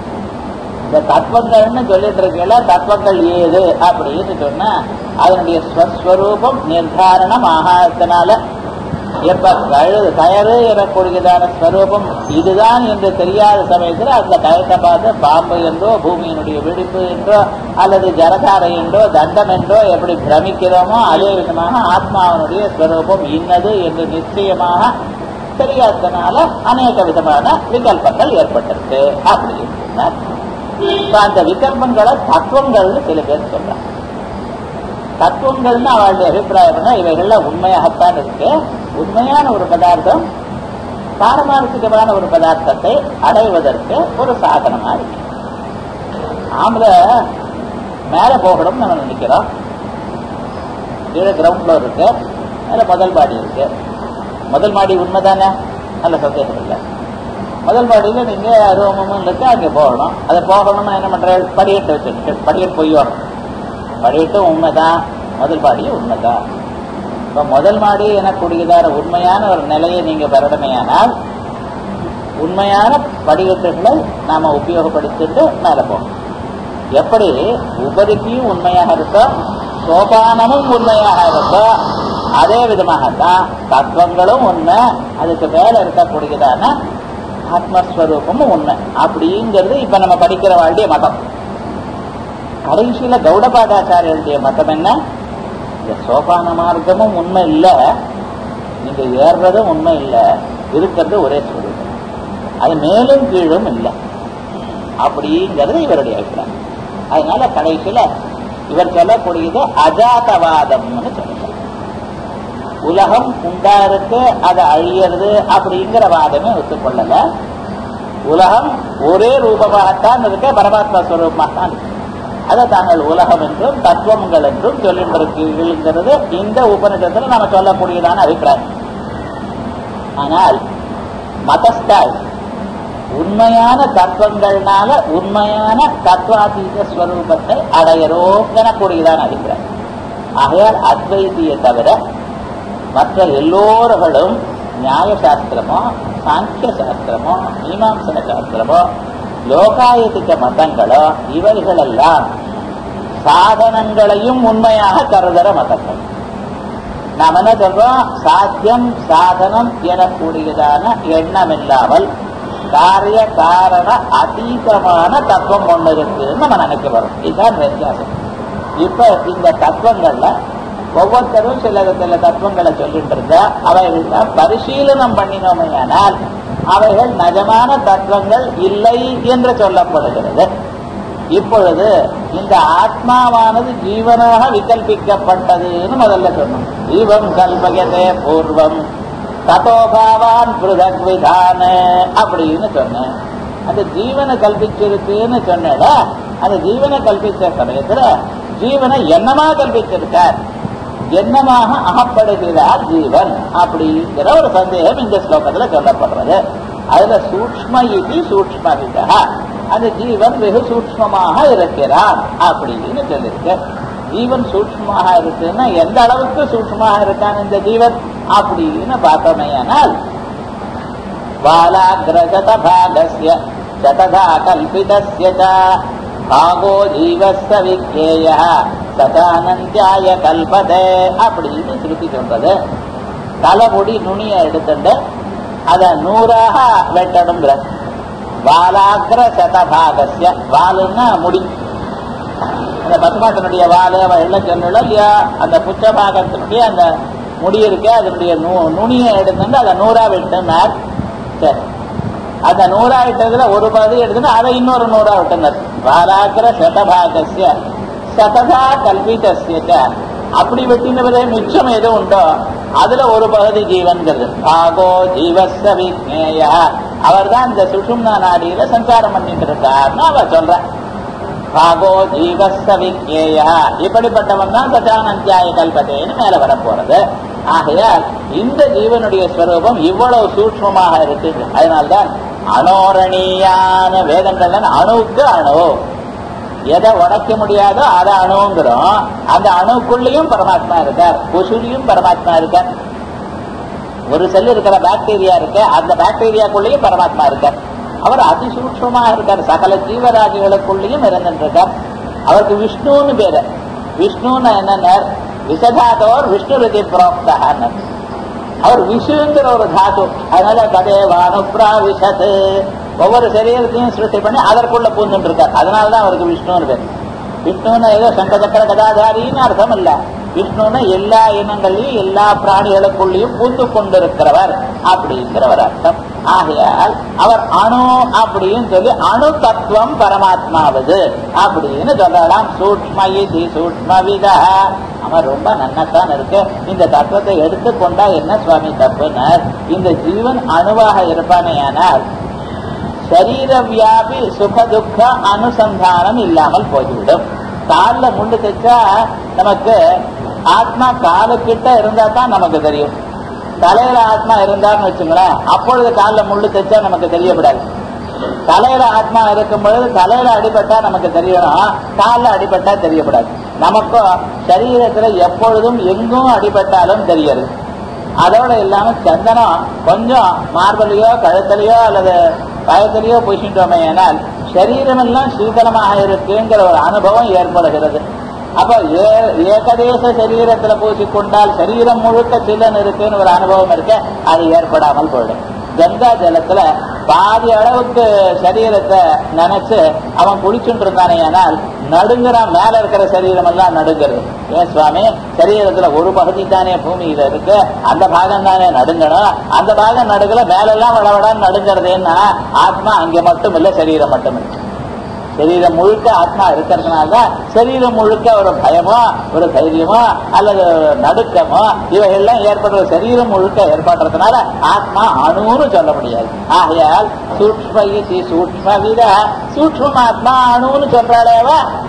Speaker 1: இந்த தத்துவங்கள்னு சொல்லிட்டு இருக்கல தத்துவங்கள் ஏது அப்படின்னு சொன்னா அதனுடைய ஸ்வஸ்வரூபம் நிர்தாரணம் ஆகாதனால எப்ப கழு கயறு எனக்கூடியதான ஸ்வரூபம் இதுதான் என்று தெரியாத சமயத்தில் அந்த கயத்தை பார்த்து பாம்பு என்றோ பூமியினுடைய வெடிப்பு என்றோ அல்லது ஜலதாரை என்றோ தண்டம் என்றோ எப்படி பிரமிக்கிறோமோ அதே விதமாக ஆத்மாவனுடைய ஸ்வரூபம் இன்னது என்று நிச்சயமாக தெரியாததுனால அநேக விதமான விகல்பங்கள் ஏற்பட்டிருக்கு அப்படின்னு சொன்னார் இப்ப அந்த விகல்பங்களை தத்துவங்கள்னு சில பேர் சொல்றாங்க தத்துவங்கள்னு அவளுடைய அபிப்பிராயம் இவைகள்ல உண்மையாகத்தான் இருக்கு உண்மையான ஒரு பதார்த்தம் பாரமார்த்திகமான ஒரு பதார்த்தத்தை அடைவதற்கு ஒரு சாதனமா இருக்கு ஆம்பளை மேல போகணும்னு நம்ம நினைக்கிறோம் கீழே கிரவுண்ட் ஃப்ளோர் இருக்கு மேல முதல் மாடி இருக்கு முதல் மாடி உண்மைதானே நல்ல சந்தேகம் இல்லை முதல் மாடியில நீங்க ரூமும் இருக்கு அங்கே போகணும் அதை போகணும்னா என்ன பண்ற படியட்டு வச்சுட்டு படியட்டு போய் வரணும் படியட்டும் உண்மைதான் முதல் மாடியும் உண்மைதான் இப்ப முதல் மாடி எனக்கூடியதான உண்மையான ஒரு நிலையை நீங்க பெறணுமையானால் உண்மையான படிக்கட்டுகளை நாம உபயோகப்படுத்திட்டு மேல போகணும் எப்படி உபதிக்கும் உண்மையாக இருக்கோ சோபானமும் உண்மையாக இருக்கோ அதே விதமாகத்தான் தத்துவங்களும் உண்மை அதுக்கு மேல இருக்கக்கூடியதான ஆத்மஸ்வரூபமும் உண்மை அப்படிங்கிறது இப்ப நம்ம படிக்கிற வாழ்க்கைய மதம் கடைசியில கௌடபாதாச்சாரியருடைய மதம் என்ன இந்த சோபான மார்க்கமும் உண்மை இல்லை நீங்க ஏறுறதும் உண்மை இல்லை இருக்கிறது ஒரே ஸ்வரூபம் அது மேலும் கீழும் இல்லை அப்படிங்கிறது இவருடைய அபிப்பிராயம் அதனால கடைசியில இவர் சொல்லக்கூடியது அஜாதவாதம்னு சொல்லுங்க உலகம் உண்டா இருக்கு அது அழியறது அப்படிங்கிற வாதமே ஒத்துக்கொள்ளல உலகம் ஒரே ரூபமாகத்தான் இருக்க பரமாத்மா ஸ்வரூபமாகத்தான் இருக்கு அதை தாங்கள் உலகம் என்றும் தத்துவங்கள் என்றும் சொல்லின்றிருக்கிறீர்கள்ங்கிறது இந்த உபநிஷத்துல நாம சொல்லக்கூடியதான அபிப்பிராயம் ஆனால் மதஸ்தாய் உண்மையான தத்துவங்கள்னால உண்மையான தத்துவாதீத ஸ்வரூபத்தை அடையறோம் எனக்கூடியதான அபிப்பிராயம் ஆகையால் அத்வைத்தியை தவிர மற்ற எல்லோர்களும் நியாய சாஸ்திரமோ சாங்கிய சாஸ்திரமோ மீமாம்சன சாஸ்திரமோ லோகாயத்திக மதங்களோ இவைகளெல்லாம் சாதனங்களையும் உண்மையாக கருதுற மதங்கள் நாம் என்ன சொல்றோம் சாத்தியம் சாதனம் எனக்கூடியதான எண்ணம் இல்லாமல் காரிய காரண அதீதமான தத்துவம் ஒண்ணு இருக்குன்னு நம்ம நினைக்க வரோம் இதுதான் வித்தியாசம் இப்ப இந்த தத்துவங்கள்ல ஒவ்வொருத்தரும் சில சில தத்துவங்களை சொல்லிட்டு இருந்தா அவைகள் பரிசீலனம் பண்ணினோமையானால் அவைகள் நிஜமான தத்துவங்கள் இல்லை என்று சொல்லப்படுகிறது இப்பொழுது இந்த ஆத்மாவானது ஜீவனாக விகல்பிக்கப்பட்டதுன்னு முதல்ல சொன்னோம் ஜீவம் கல்பகதே பூர்வம் ததோபாவான் பிருதக் விதான அப்படின்னு சொன்னேன் அந்த ஜீவனை கல்பிச்சிருக்குன்னு சொன்னேட அந்த ஜீவனை கல்பிச்ச சமயத்துல ஜீவனை என்னமா கல்பிச்சிருக்கார் என்னமாக அகப்படுகிறார் ஜீவன் அப்படிங்கிற ஒரு சந்தேகம் இந்த ஸ்லோகத்துல சொல்லப்படுறது அதுல சூக்ம இது சூக்மவிதா அந்த ஜீவன் வெகு சூக்மமாக இருக்கிறான் அப்படின்னு சொல்லியிருக்கு ஜீவன் சூக்மமாக இருக்குன்னா எந்த அளவுக்கு சூக்மமாக இருக்கான் இந்த ஜீவன் அப்படின்னு பார்த்தோமையானால் बालाग्रशतभागस्य शतधा कल्पितस्य च भागो जीवस्य विज्ञेयः சதானந்தியாய கல்பதே அப்படின்னு திருப்பி சொல்றது தலைமுடி நுனியை எடுத்துட்டு அதை நூறாக வெட்டணுங்கிற வாலாகிர சதபாகசிய வாலுன்னா முடி அந்த பசுமாட்டினுடைய வாலு அவ எல்லாம் சொல்லணும் இல்லையா அந்த புச்ச பாகத்தினுடைய அந்த முடி இருக்கே அதனுடைய நு- நுனியை எடுத்துட்டு அதை நூறா வெட்டினார் சரி அந்த நூறா விட்டதுல ஒரு பகுதி எடுத்துட்டு அதை இன்னொரு நூறா விட்டனர் வாராக்கிர சதபாகசிய சததா கல்பிதஸ்ய ச. அப்படி வெட்டினவரே மிச்சம் எது உண்டோ அதுல ஒரு பகுதி ஜீவன்கிறது பாகோ ஜீவஸ்த விக்னேய அவர் தான் இந்த சுஷும்னா நாடியில சஞ்சாரம் பண்ணிட்டு இருக்காருன்னு அவர் சொல்ற பாகோ ஜீவஸ்த விக்னேய இப்படிப்பட்டவன் தான் சதானந்தியாய கல்பத்தேன்னு மேல வரப்போறது ஆகையால் இந்த ஜீவனுடைய ஸ்வரூபம் இவ்வளவு சூக்ஷ்மமாக இருக்கு அதனால்தான் அனோரணியான வேதங்கள்ல அணுவுக்கு அணு எதை உடைக்க முடியாதோ அதை அணுங்கிறோம் அந்த அணுக்குள்ளேயும் பரமாத்மா இருக்கார் கொசுலையும் பரமாத்மா இருக்கார் ஒரு செல் இருக்கிற பாக்டீரியா இருக்கு அந்த பாக்டீரியாக்குள்ளேயும் பரமாத்மா இருக்கார் அவர் அதிசூட்சமா இருக்கார் சகல ஜீவராஜிகளுக்குள்ளேயும் இருந்துட்டு இருக்கார் அவருக்கு விஷ்ணுன்னு பேரு விஷ்ணுன்னு என்னன்னா விசதாதோர் விஷ்ணு ரிதி புரோக்தான்னு அவர் விஷுங்கிற ஒரு தாத்து அதனால கதேவானு பிராவிஷத் ஒவ்வொரு சரீரத்தையும் சிருஷ்டி பண்ணி அதற்குள்ள பூந்துட்டு இருக்கார் அதனாலதான் அவருக்கு விஷ்ணுன்னு பேர் விஷ்ணுன்னு ஏதோ சங்க சக்கர கதாதாரின்னு அர்த்தம் இல்ல விஷ்ணுன்னு எல்லா இனங்களையும் எல்லா பிராணிகளுக்குள்ளேயும் பூந்து கொண்டிருக்கிறவர் அப்படிங்கிறவர் அர்த்தம் ஆகையால் அவர் அணு அப்படின்னு சொல்லி அணு தத்துவம் பரமாத்மாவது அப்படின்னு சொல்லலாம் சூக்ம இது சூக்மவிதா அவன் ரொம்ப நன்னத்தான் இருக்கு இந்த தத்துவத்தை எடுத்துக்கொண்டா என்ன சுவாமி தப்புனர் இந்த ஜீவன் அணுவாக இருப்பானே ஆனால் சரீர வியாபி சுக துக்க அனுசந்தானம் இல்லாமல் போய்விடும் கால்ல முள்ளு தைச்சா நமக்கு ஆத்மா காலுக்கிட்ட இருந்தா தான் நமக்கு தெரியும் தலையில ஆத்மா இருந்தான்னு வச்சுங்களேன் அப்பொழுது காலில் முள்ளு தைச்சா நமக்கு தெரியப்படாது தலையில ஆத்மா இருக்கும் பொழுது தலையில அடிபட்டா நமக்கு தெரியணும் காலில் அடிபட்டா தெரியப்படாது நமக்கும் சரீரத்துல எப்பொழுதும் எங்கும் அடிபட்டாலும் தெரியாது அதோட இல்லாம சந்தனம் கொஞ்சம் மார்பலையோ கழுத்தலையோ அல்லது பயத்திலேயோ பூசிட்டோமே ஆனால் சரீரமெல்லாம் சீதளமாக இருக்குங்கிற ஒரு அனுபவம் ஏற்படுகிறது அப்ப ஏ- ஏகதேச சரீரத்துல பூசிக்கொண்டால் சரீரம் முழுக்க சிலன் இருக்குன்னு ஒரு அனுபவம் இருக்க அது ஏற்படாமல் போயிடும் கங்கா ஜலத்துல பாதி அளவுக்கு சரீரத்தை நினைச்சு அவன் குளிச்சுட்டு இருந்தானே ஆனால் நடுங்குறான் மேல இருக்கிற சரீரம் எல்லாம் நடுங்கிறது ஏன் சுவாமி சரீரத்துல ஒரு பகுதி தானே பூமியில இருக்கு அந்த பாகம் தானே நடுங்கணும் அந்த பாகம் நடுக்கல மேலெல்லாம் வளவடான்னு நடுங்கிறதுன்னா ஆத்மா அங்க மட்டும் இல்ல சரீரம் மட்டும் இல்லை சரீரம் முழுக்க ஆத்மா இருக்கிறதுனால தான் சரீரம் முழுக்க ஒரு பயமோ ஒரு தைரியமோ அல்லது நடுக்கமோ இவைகள்லாம் ஏற்படுற சரீரம் முழுக்க ஏற்படுறதுனால ஆத்மா அணுன்னு சொல்ல முடியாது ஆகையால் சூக்ம இதி சூக்ம வித சூக்ம ஆத்மா அணுன்னு சொல்றாளேவா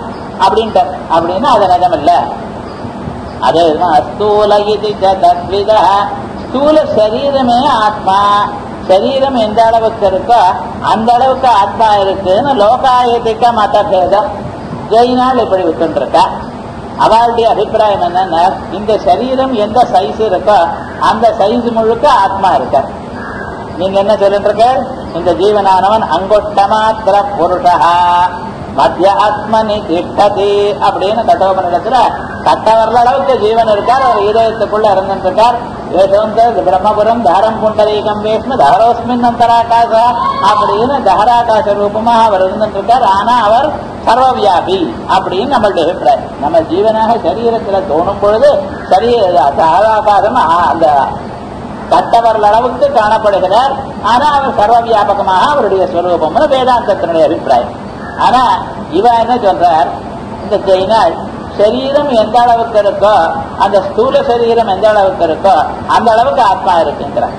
Speaker 1: அப்படின்ட்டு அப்படின்னா அது நிஜம் இல்ல அதே விதமா ஸ்தூல இது தத்வித ஸ்தூல சரீரமே ஆத்மா சரீரம் எந்த அளவுக்கு இருக்கோ அந்த அளவுக்கு ஆத்மா இருக்குன்னு லோகாயத்திக்க மத பேதம் ஜெயினால் இப்படி விட்டுருக்கா அவளுடைய அபிப்பிராயம் என்னன்னா இந்த சரீரம் எந்த சைஸ் இருக்கோ அந்த சைஸ் முழுக்க ஆத்மா இருக்க நீங்க என்ன சொல்லிட்டு இருக்க இந்த ஜீவனானவன் அங்கொட்டமாத்திர புருஷா மத்திய ஆத்மனி திஷ்டதி அப்படின்னு கட்டோபனிடத்துல கட்ட வரல அளவுக்கு ஜீவன் இருக்கார் அவர் இதயத்துக்குள்ள இருந்துட்டு இருக்கார் ஏதோந்த பிரம்மபுரம் தாரம் புண்டரீகம் வேஷ்ம தஹரோஸ்மின் அந்தராகாச அப்படின்னு தஹராகாச ரூபமா அவர் இருந்துட்டு இருக்கார் ஆனா அவர் சர்வவியாபி அப்படின்னு நம்மளுடைய அபிப்பிராயம் நம்ம ஜீவனாக சரீரத்துல தோணும் பொழுது சரீர தஹராகாசம் அந்த கட்டவர்கள் அளவுக்கு காணப்படுகிறார் ஆனா அவர் சர்வ வியாபகமாக அவருடைய ஸ்வரூபம்னு வேதாந்தத்தினுடைய அபிப்பிராயம் ஆனா இவ என்ன சொல்றார் இந்த ஜெயினால் சரீரம் எந்த அளவுக்கு இருக்கோ அந்த ஸ்தூல சரீரம் எந்த அளவுக்கு இருக்கோ அந்த அளவுக்கு ஆத்மா இருக்குங்கிறார்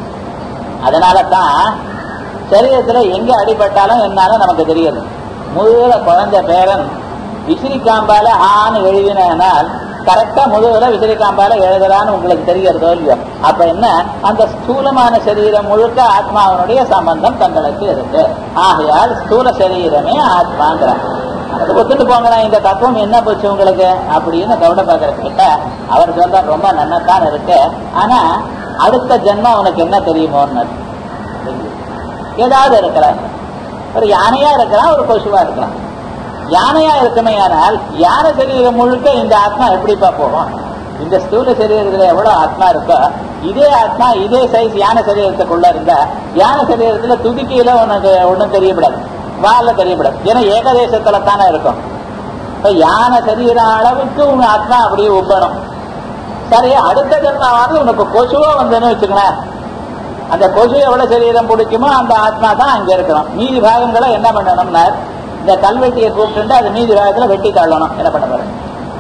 Speaker 1: அதனால தான் சரீரத்துல எங்க அடிபட்டாலும் என்னாலும் நமக்கு தெரியுது முதுகுல குழந்தை பேரன் விசிறிக்காம்பால ஆன்னு எழுதினால் கரெக்டா முதுகுல விசிறிக்காம்பால எழுதுறான்னு உங்களுக்கு தெரியறதோ இல்லையோ அப்ப என்ன அந்த ஸ்தூலமான சரீரம் முழுக்க ஆத்மாவனுடைய சம்பந்தம் தங்களுக்கு இருக்கு ஆகையால் ஸ்தூல சரீரமே ஆத்மாங்கிறார் அது ஒத்துட்டு போங்கடா இந்த தத்துவம் என்ன போச்சு உங்களுக்கு அப்படின்னு கவுட பாக்குறதுக்கிட்ட அவர் சொல்றார் ரொம்ப நன்னத்தான் இருக்கு ஆனா அடுத்த ஜென்மம் உனக்கு என்ன தெரியுமோன்னு ஏதாவது இருக்கிறார் ஒரு யானையா இருக்கலாம் ஒரு கொசுவா இருக்கலாம் யானையா இருக்குமே ஆனால் யானை சரீரம் முழுக்க இந்த ஆத்மா எப்படிப்பா போகும் இந்த ஸ்தூல சரீரத்துல எவ்வளவு ஆத்மா இருக்கோ இதே ஆத்மா இதே சைஸ் யானை சரீரத்துக்குள்ள இருந்தா யானை சரீரத்துல துதிக்கையில உனக்கு ஒண்ணும் தெரியப்படாது வாழ தெரியப்படாது ஏன்னா ஏகதேசத்துல தானே இருக்கும் இப்ப யானை சரீரம் அளவுக்கு உங்க ஆத்மா அப்படியே உப்பணும் சரி அடுத்த ஜென்மாவது உனக்கு கொசுவா வந்தேன்னு வச்சுக்கலேன் அந்த கொசு எவ்வளவு சரீரம் பிடிக்குமோ அந்த ஆத்மா தான் அங்க இருக்கணும் மீதி பாகங்களை என்ன பண்ணணும்னா இந்த கல்வெட்டியை கூப்பிட்டு அது மீதி பாகத்துல வெட்டி தள்ளணும் என்ன பண்ண போறேன்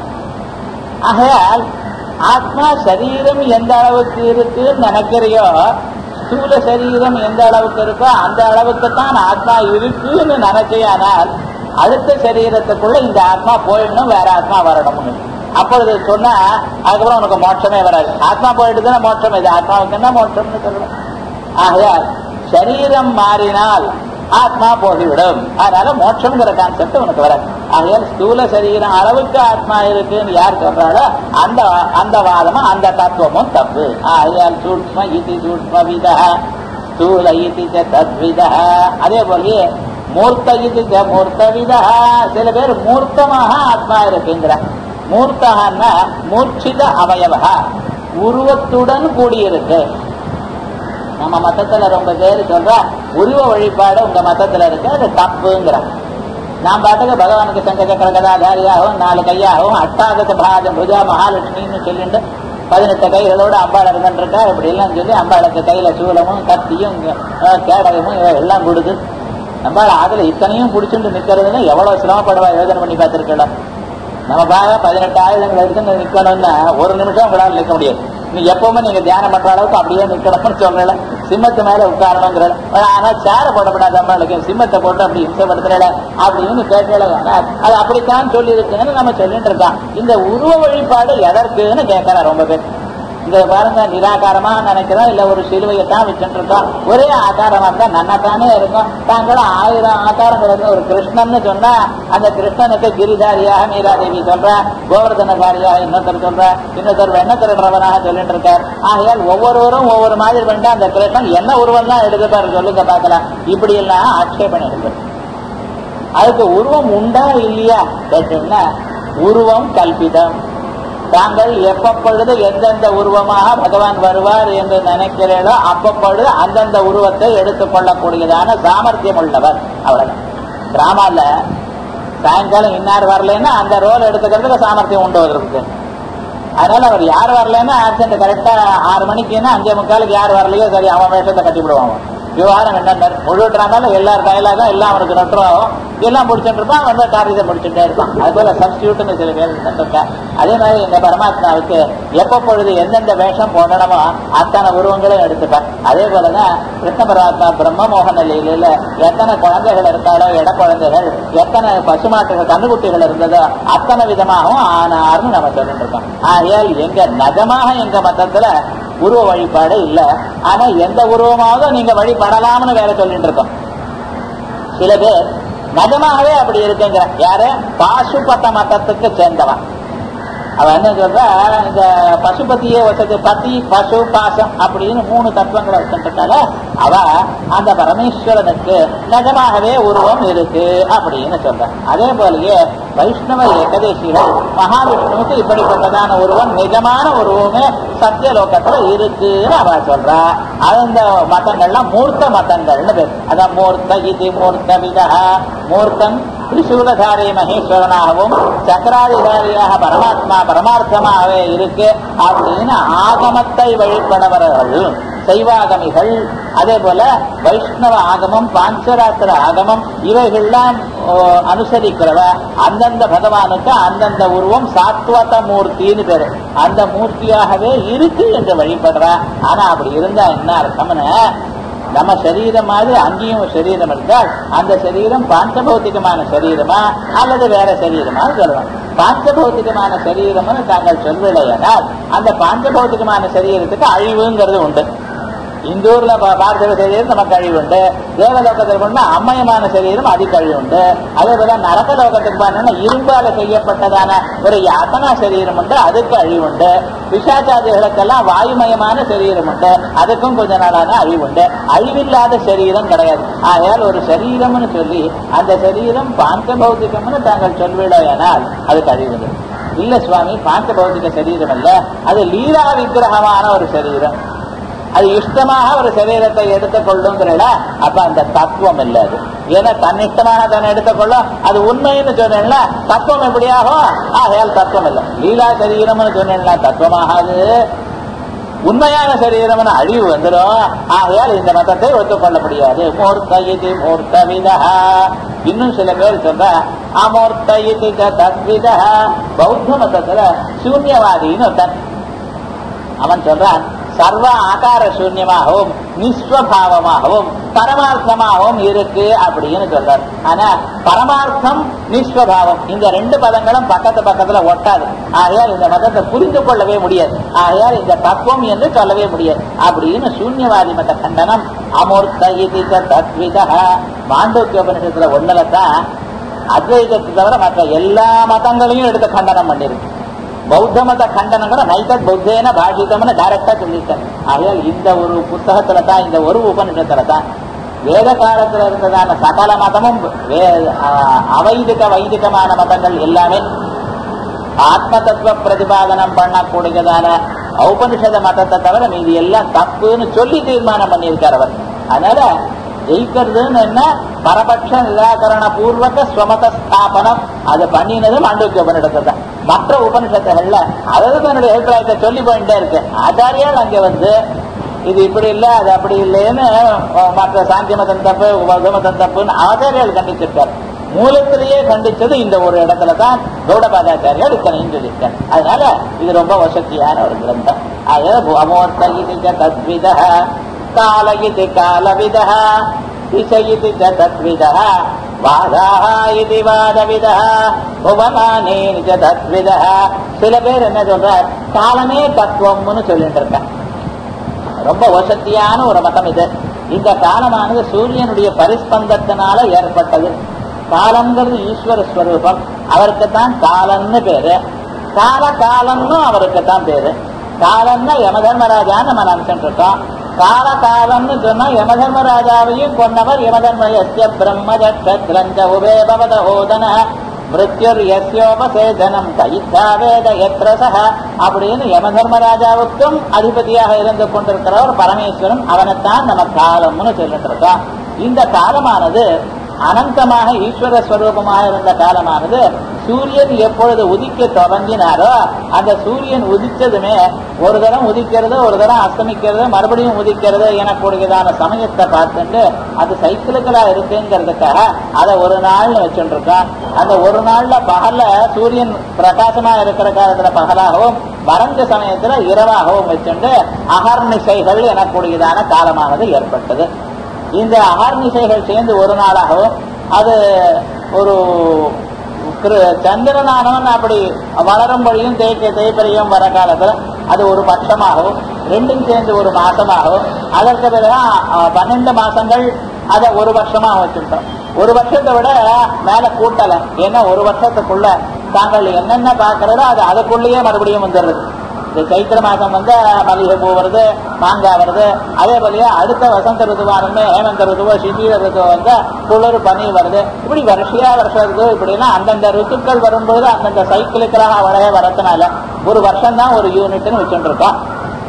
Speaker 1: ஆகையால் ஆத்மா சரீரம் எந்த அளவுக்கு இருக்குன்னு நினைக்கிறையோ ஸ்தூல சரீரம் எந்த அளவுக்கு இருக்கோ அந்த அளவுக்கு தான் ஆத்மா இருக்குன்னு நினைச்சையானால் அடுத்த சரீரத்துக்குள்ள இந்த ஆத்மா போயிடணும் வேற ஆத்மா வரணும்னு அப்பொழுது சொன்னா அதுக்கப்புறம் உனக்கு மோட்சமே வராது ஆத்மா போயிட்டுதுன்னா மோட்சம் இது ஆத்மாவுக்கு என்ன மோட்சம்னு சொல்லணும் ஆகையால் சரீரம் மாறினால் ஆத்மா போகிவிடும் அதனால மோட்சம்ங்கிற கான்செப்ட் உனக்கு வராது ஆகையால் ஸ்தூல சரீரம் அளவுக்கு ஆத்மா இருக்குன்னு யார் சொல்றாளோ அந்த அந்த வாதமும் அந்த தத்துவமும் தப்பு ஆகையால் சூட்ச்ம இது சூட்ச்ம விதா ஸ்தூல இது தத்விதா அதே போலயே மூர்த்த இது மூர்த்த விதா சில பேர் மூர்த்தமாக ஆத்மா இருக்குங்கிறார் மூர்த்தகன்னா மூர்ச்சித அவயவா உருவத்துடன் கூடியிருக்கு நம்ம மதத்துல ரொம்ப பேர் சொல்ற உருவ வழிபாடு உங்க மதத்துல இருக்கு அது தப்புங்கிறான் நான் பாட்டுக்கு பகவானுக்கு சங்க சக்கர கதாதாரியாகவும் நாலு கையாகவும் அட்டாதச பாத புஜா மகாலட்சுமின்னு சொல்லிட்டு பதினெட்டு கைகளோட அம்பாள் இருந்துருக்கா இப்படி எல்லாம் சொல்லி அம்பாளுக்கு கையில சூலமும் கத்தியும் அஹ், கேடகமும் இவ எல்லாம் கொடுது அம்பாள் அதுல இத்தனையும் பிடிச்சிட்டு நிக்கிறதுன்னு எவ்வளவு சிரமப்படுவா யோஜனை பண்ணி பார்த்திருக்கலாம் நம்ம பாக பதினெட்டு ஆயுதங்கள் எடுத்து நிக்கணும்னா ஒரு நிமிஷம் உங்களால நிக்க முடியாது நீ எப்பவுமே நீங்க தியானம் பண்ற அளவுக்கு அப்படியே நிக்கணும்னு சொல்றல சிம்மத்து மேல உட்காரணுங்கிற ஆனா சேர போடப்படாத அம்மாளுக்கு சிம்மத்தை போட்டு அப்படி இம்சப்படுத்துறல அப்படின்னு கேட்கல அது அப்படித்தான் சொல்லி இருக்குன்னு நம்ம சொல்லிட்டு இருக்கோம் இந்த உருவ வழிபாடு எதற்குன்னு கேட்கறா ரொம்ப பேர் இந்த பாருங்க நிராகாரமா நினைக்கிறோம் இல்ல ஒரு சிலுவையை தான் வச்சுட்டு இருக்கோம் ஒரே ஆகாரமா இருந்தா நன்னத்தானே இருக்கும் தாங்களும் ஆயிரம் ஆகாரங்கள் இருந்து ஒரு கிருஷ்ணன்னு சொன்னா அந்த கிருஷ்ணனுக்கு கிரிதாரியாக மீராதேவி சொல்ற கோவர்தனகாரியாக இன்னொருத்தர் சொல்ற இன்னொருத்தர் வெண்ண திருடுறவனாக சொல்லிட்டு இருக்கார் ஆகையால் ஒவ்வொருவரும் ஒவ்வொரு மாதிரி பண்ணா அந்த கிருஷ்ணன் என்ன உருவம் தான் எடுத்துப்பாரு சொல்லுங்க பார்க்கலாம் இப்படி எல்லாம் ஆட்சேபனை இருக்கு அதுக்கு உருவம் உண்டா இல்லையா கேட்டீங்கன்னா உருவம் கல்பிதம் தாங்கள் எப்பப்பொழுது எந்தெந்த உருவமாக பகவான் வருவார் என்று நினைக்கிறீர்களோ அப்பப்பொழுது அந்தந்த உருவத்தை எடுத்துக்கொள்ளக்கூடியதான சாமர்த்தியம் உள்ளவர் அவ்வளவுதான் டிராமால சாயங்காலம் இன்னார் வரலைன்னா அந்த ரோல் எடுத்துக்கிறதுக்கு சாமர்த்தியம் உண்டு அவருக்கு அதனால அவர் யார் வரலைன்னா ஆப்சண்ட் கரெக்டா ஆறு மணிக்குன்னா அஞ்சே முக்காலுக்கு யார் வரலையோ சரி அவன் வேஷத்தை கட்டி விடுவான் அவன். விவகாரம் என்ன முழுட்டுறாங்க எல்லாரும் டயலாகும் எல்லாம் அவனுக்கு நட்டுறாகும் எல்லாம் முடிச்சுட்டு இருப்பான் வந்து காரியத்தை முடிச்சுட்டே இருப்பான் அது போல சப்ஸ்டியூட்னு சில பேர் இருக்க அதே மாதிரி இந்த பரமாத்மாவுக்கு எப்ப பொழுது எந்தெந்த வேஷம் போடணுமோ அத்தனை உருவங்களும் எடுத்துப்பார் அதே போலதான் கிருஷ்ண பரமாத்மா பிரம்ம மோகன லீலையில எத்தனை குழந்தைகள் இருக்காளோ இட குழந்தைகள் எத்தனை பசுமாட்டுகள் கண்ணுக்குட்டிகள் இருந்ததோ அத்தனை விதமாகவும் ஆனார்னு நம்ம சொல்லிட்டு இருக்கோம் ஆகையால் எங்க நிஜமாக எங்க மதத்துல உருவ வழிபாடு இல்ல ஆனா எந்த உருவமாவது நீங்க வழிபடலாம்னு வேற சொல்லிட்டு இருக்கோம் சில பேர் நிஜமாகவே அப்படி இருக்குங்கிற யாரு பாசுபத மதத்துக்கு சேர்ந்தவன் அவன் என்ன சொல்ற இந்த பசுபதியே வச்சது பதி பசு பாசம் அப்படின்னு மூணு தத்துவங்களை வச்சுட்டால அவ அந்த பரமேஸ்வரனுக்கு நிஜமாகவே உருவம் இருக்கு அப்படின்னு சொல்ற அதே போலயே வைஷ்ணவ ஏகதேசிகள் மகாவிஷ்ணுவுக்கு இப்படிப்பட்டதான உருவம் நிஜமான உருவமே சத்தியலோகத்துல இருக்குன்னு அவ சொல்றா அந்த மதங்கள்லாம் மூர்த்த மதங்கள்னு பேர் அதான் மூர்த்த இது மூர்த்த விதா மூர்த்தம் திரிசூலதாரி மகேஸ்வரனாகவும் சக்கராதிகாரியாக பரமாத்மா பரமார்த்தமாகவே இருக்கு அப்படின்னு ஆகமத்தை வழிபடவர்கள் சைவாகமிகள் அதே போல வைஷ்ணவ ஆகமம் பாஞ்சராத்திர ஆகமம் இவைகள்லாம் அனுசரிக்கிறவ அந்தந்த பகவானுக்கு அந்தந்த உருவம் சாத்வத மூர்த்தின்னு பேரு அந்த மூர்த்தியாகவே இருக்கு என்று வழிபடுற ஆனா அப்படி இருந்தா என்ன அர்த்தம்னு நம்ம சரீரம் மாதிரி அங்கேயும் சரீரம் இருந்தால் அந்த சரீரம் பாஞ்சபௌத்திகமான சரீரமா அல்லது வேற சரீரமா சொல்லலாம் பாஞ்சபௌத்திகமான சரீரம்னு தாங்கள் சொல்வில்லையானால் அந்த பாஞ்சபௌத்திகமான சரீரத்துக்கு அழிவுங்கிறது உண்டு இந்த ஊர்ல பார்த்திவ சரீரம் நமக்கு அழிவு உண்டு தேவலோகத்தில் கொண்டு அம்மயமான சரீரம் அதுக்கு அழிவு உண்டு அதே போல நரக லோகத்துக்கு பார்த்தோம்னா இரும்பால செய்யப்பட்டதான ஒரு யாத்தனா சரீரம் உண்டு அதுக்கு அழிவு உண்டு விஷாச்சாதிகளுக்கெல்லாம் வாயுமயமான சரீரம் உண்டு அதுக்கும் கொஞ்ச நாளான அழிவு உண்டு அழிவில்லாத சரீரம் கிடையாது ஆகையால் ஒரு சரீரம்னு சொல்லி அந்த சரீரம் பாஞ்சபௌத்திகம்னு தாங்கள் சொல்விடையானால் அதுக்கு அழிவு உண்டு இல்ல சுவாமி பாஞ்சபௌத்திக சரீரம் அல்ல அது லீலா விக்கிரகமான ஒரு சரீரம் அது இஷ்டமாக ஒரு சரீரத்தை எடுத்துக்கொள்ளுங்கிறல அப்ப அந்த தத்துவம் இல்ல அது ஏன்னா தன்னிஷ்டமாக தன்னை எடுத்துக்கொள்ளும் அது உண்மைன்னு சொன்னேன்ல தத்துவம் எப்படியாகும் ஆகையால் தத்துவம் இல்லை லீலா சரீரம்னு சொன்னேன்ல தத்துவமாகாது உண்மையான சரீரம்னு அழிவு வந்துடும் ஆகையால் இந்த மதத்தை ஒத்துக்கொள்ள முடியாது மூர்த்த இது மூர்த்த விதா இன்னும் சில பேர் சொல்ற அமூர்த்த இது தத்வித பௌத்த மதத்துல சூன்யவாதின்னு ஒருத்தன் அவன் சொல்றான் சர்வ ஆகார சூன்யமாகவும் நிஸ்வபாவமாகவும் பரமார்த்தமாகவும் இருக்கு அப்படின்னு சொல்றார் ஆனா பரமார்த்தம் நிஸ்வபாவம் இந்த ரெண்டு பதங்களும் பக்கத்து பக்கத்துல ஒட்டாது ஆகையால் இந்த மதத்தை புரிந்து கொள்ளவே முடியாது ஆகையால் இந்த தத்துவம் என்று சொல்லவே முடியாது அப்படின்னு சூன்யவாதி மத கண்டனம் அமூர்த்த இது தத்வித மாண்டோக்கிய உபநிஷத்துல ஒண்ணுல தான் அத்வைதத்தை தவிர மற்ற எல்லா மதங்களையும் எடுத்து கண்டனம் பண்ணிருக்கு பௌத்த மத கண்டனங்கிற நைதத் பௌத்தேன பாஷிதம்னு டைரக்டா சொல்லியிருக்காரு ஆகையால் இந்த ஒரு புத்தகத்துல தான் இந்த ஒரு உபநிஷத்துல தான் வேத காலத்துல இருந்ததான சகல மதமும் அவைதிக வைதிகமான மதங்கள் எல்லாமே ஆத்ம தத்துவ பிரதிபாதனம் பண்ணக்கூடியதான ஔபனிஷத மதத்தை தவிர மீதி எல்லாம் தப்புன்னு சொல்லி தீர்மானம் பண்ணியிருக்கார் அவர் அதனால ஜெயிக்கிறதுன்னு என்ன பரபட்ச நிராகரண பூர்வக ஸ்வமத ஸ்தாபனம் அது பண்ணினது மாண்டூக்கிய உபனிடத்தை தான் மற்ற உபனிஷத்துகள்ல அதாவது தன்னுடைய அபிப்பிராயத்தை சொல்லி போயிட்டே இருக்கு ஆச்சாரியால் அங்க வந்து இது இப்படி இல்லை அது அப்படி இல்லைன்னு மற்ற சாந்திய மதம் தப்பு உபத மதம் தப்புன்னு ஆச்சாரியால் கண்டிச்சிருக்காரு மூலத்திலேயே கண்டிச்சது இந்த ஒரு இடத்துல தான் கௌடபாதாச்சாரியார் இத்தனையும் சொல்லியிருக்கார் அதனால இது ரொம்ப வசதியான ஒரு கிரந்தம் அதாவது அமோர்த்த இது தத்வித கால இது காலவித திச இது தத்வித வாதாக இது வாதவித புவனானே நிஜ தத்வித சில பேர் என்ன சொல்றார் காலமே தத்துவம்னு சொல்லிட்டு இருக்காங்க ரொம்ப வசதியான ஒரு மதம் இது இந்த காலமானது சூரியனுடைய பரிஸ்பந்தத்தினால ஏற்பட்டது காலங்கிறது ஈஸ்வர ஸ்வரூபம் அவருக்கு தான் காலன்னு பேரு கால காலம்னு அவருக்கு தான் பேரு காலம்னா யமதர்மராஜான்னு நம்ம நினைச்சுட்டு இருக்கோம் கால காலம்னு சொன்னா யமதர்மராஜாவையும் கொன்னவர் யமதர்ம எஸ்ய பிரம்மஜக்ஷத்ரஞ்ச உபே பவத ஓதன மிருத்யுர் யஸ்யோபசேதனம் கைத்தா வேத எத்ரசக அப்படின்னு யமதர்மராஜாவுக்கும் அதிபதியாக இருந்து கொண்டிருக்கிறவர் பரமேஸ்வரன் அவனைத்தான் நம்ம காலம்னு சொல்லிட்டு இருக்கோம் இந்த காலமானது அனந்தமாக ஈஸ்வர ஸ்வரூபமாக இருந்த காலமானது சூரியன் எப்பொழுது உதிக்க தொடங்கினாரோ அந்த சூரியன் உதிச்சதுமே ஒரு தரம் உதிக்கிறது ஒரு தரம் அஸ்தமிக்கிறது மறுபடியும் உதிக்கிறது எனக்கூடியதான சமயத்தை பார்த்துட்டு அது சைக்கிளுக்களா இருக்குங்கிறதுக்காக அதை ஒரு நாள்னு வச்சுட்டு இருக்கோம் அந்த ஒரு நாள்ல பகல்ல சூரியன் பிரகாசமா இருக்கிற காலத்துல பகலாகவும் மறைஞ்ச சமயத்துல இரவாகவும் வச்சுட்டு அகர்நிசைகள் எனக்கூடியதான காலமானது ஏற்பட்டது இந்த அகர்நிசைகள் சேர்ந்து ஒரு நாளாகவும் அது ஒரு கிரு- சந்திரனானவன் அப்படி வளரும்படியும் தேய்க்க தேய்ப்பறையும் வர காலத்துல அது ஒரு பட்சமாகவும் ரெண்டும் சேர்ந்து ஒரு மாசமாகவும் அதற்கு பிறகு அஹ், பன்னெண்டு மாசங்கள் அதை ஒரு வருஷமா வச்சுட்டோம் ஒரு வருஷத்தை விட மேல கூட்டல ஏன்னா ஒரு வருஷத்துக்குள்ள தாங்கள் என்னென்ன பார்க்கறதோ அது அதுக்குள்ளேயே மறுபடியும் வந்துடுறது இந்த சைத்திர மாசம் வந்து மல்லிகை பூ வருது மாங்காய் வருது அதே போலயே அடுத்த வசந்த ருதுவானுமே ஹேமந்த ருதுவோ சிசிர ருதுவோ வந்து குளிர் பனி வருது இப்படி வருஷியா வருஷ ருது இப்படின்னா அந்தந்த ருத்துக்கள் வரும்போது அந்தந்த சைக்கிளுக்களாக வரைய வரதுனால ஒரு வருஷம் தான் ஒரு யூனிட்னு வச்சுட்டு இருக்கோம்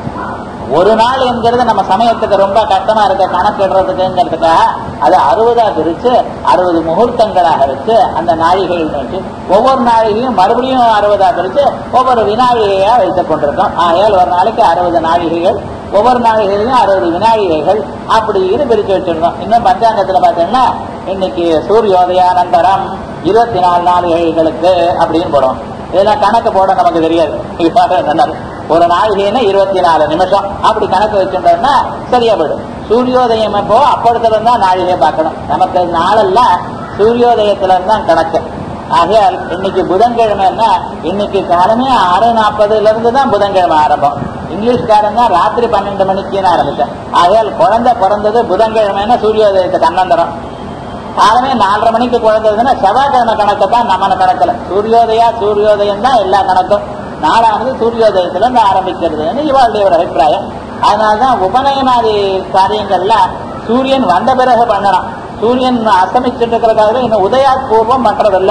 Speaker 1: ஒரு நாள் என்கிறது நம்ம சமயத்துக்கு ரொம்ப கஷ்டமா இருக்க கணக்கிடுறதுக்குங்கிறதுக்காக அதை அறுபதா பிரிச்சு அறுபது முகூர்த்தங்களாக வச்சு அந்த நாழிகைகள் வச்சு ஒவ்வொரு நாழிகையும் மறுபடியும் அறுபதா பிரிச்சு ஒவ்வொரு வினாழிகையா வைத்துக் கொண்டிருக்கோம் ஆகையால் ஒரு நாளைக்கு அறுபது நாழிகைகள் ஒவ்வொரு நாழிகையிலும் அறுபது வினாழிகைகள் அப்படின்னு பிரிச்சு வச்சிருக்கோம் இன்னும் பஞ்சாங்கத்துல பாத்தீங்கன்னா இன்னைக்கு சூரியோதயானந்தரம் இருபத்தி நாலு நாளிகைகளுக்கு அப்படின்னு போடுவோம் இதெல்லாம் கணக்கு போட நமக்கு தெரியாது இவ்வாறு நல்லது. ஒரு நாழிகைன்னா இருபத்தி நாலு நிமிஷம் அப்படி கணக்கு வச்சுட்டோம்னா சரியா போயிடும் சூரியோதயம் எப்போ அப்பொழுதுல இருந்தா நாழிகை பார்க்கணும் நமக்கு நாளெல்லாம் சூரியோதயத்துல இருந்தா கணக்கு ஆகையால் இன்னைக்கு புதன்கிழமைன்னா இன்னைக்கு காலமே ஆறு நாற்பதுல இருந்து தான் புதன்கிழமை ஆரம்பம் இங்கிலீஷ்காரன் தான் ராத்திரி பன்னெண்டு மணிக்குன்னு ஆரம்பிச்சேன் ஆகையால் குழந்தை பிறந்தது புதன்கிழமைன்னா சூரியோதயத்துக்கு அன்னந்தரம் காலமே நாலரை மணிக்கு குழந்ததுன்னா செவ்வாய்க்கிழமை கணக்கு தான் நம்ம கணக்குல சூரியோதயா சூரியோதயம் தான் எல்லா கணக்கும் நாளானது சூரியோதயத்துல இருந்து ஆரம்பிக்கிறதுன்னு இவாளுடைய ஒரு அபிப்பிராயம் அதனாலதான் உபநயனாதி காரியங்கள்ல சூரியன் வந்த பிறகு பண்ணலாம் சூரியன் அஸ்தமிச்சுட்டு இருக்கிறதுக்காக இன்னும் உதயாபூர்வம் பண்றதில்ல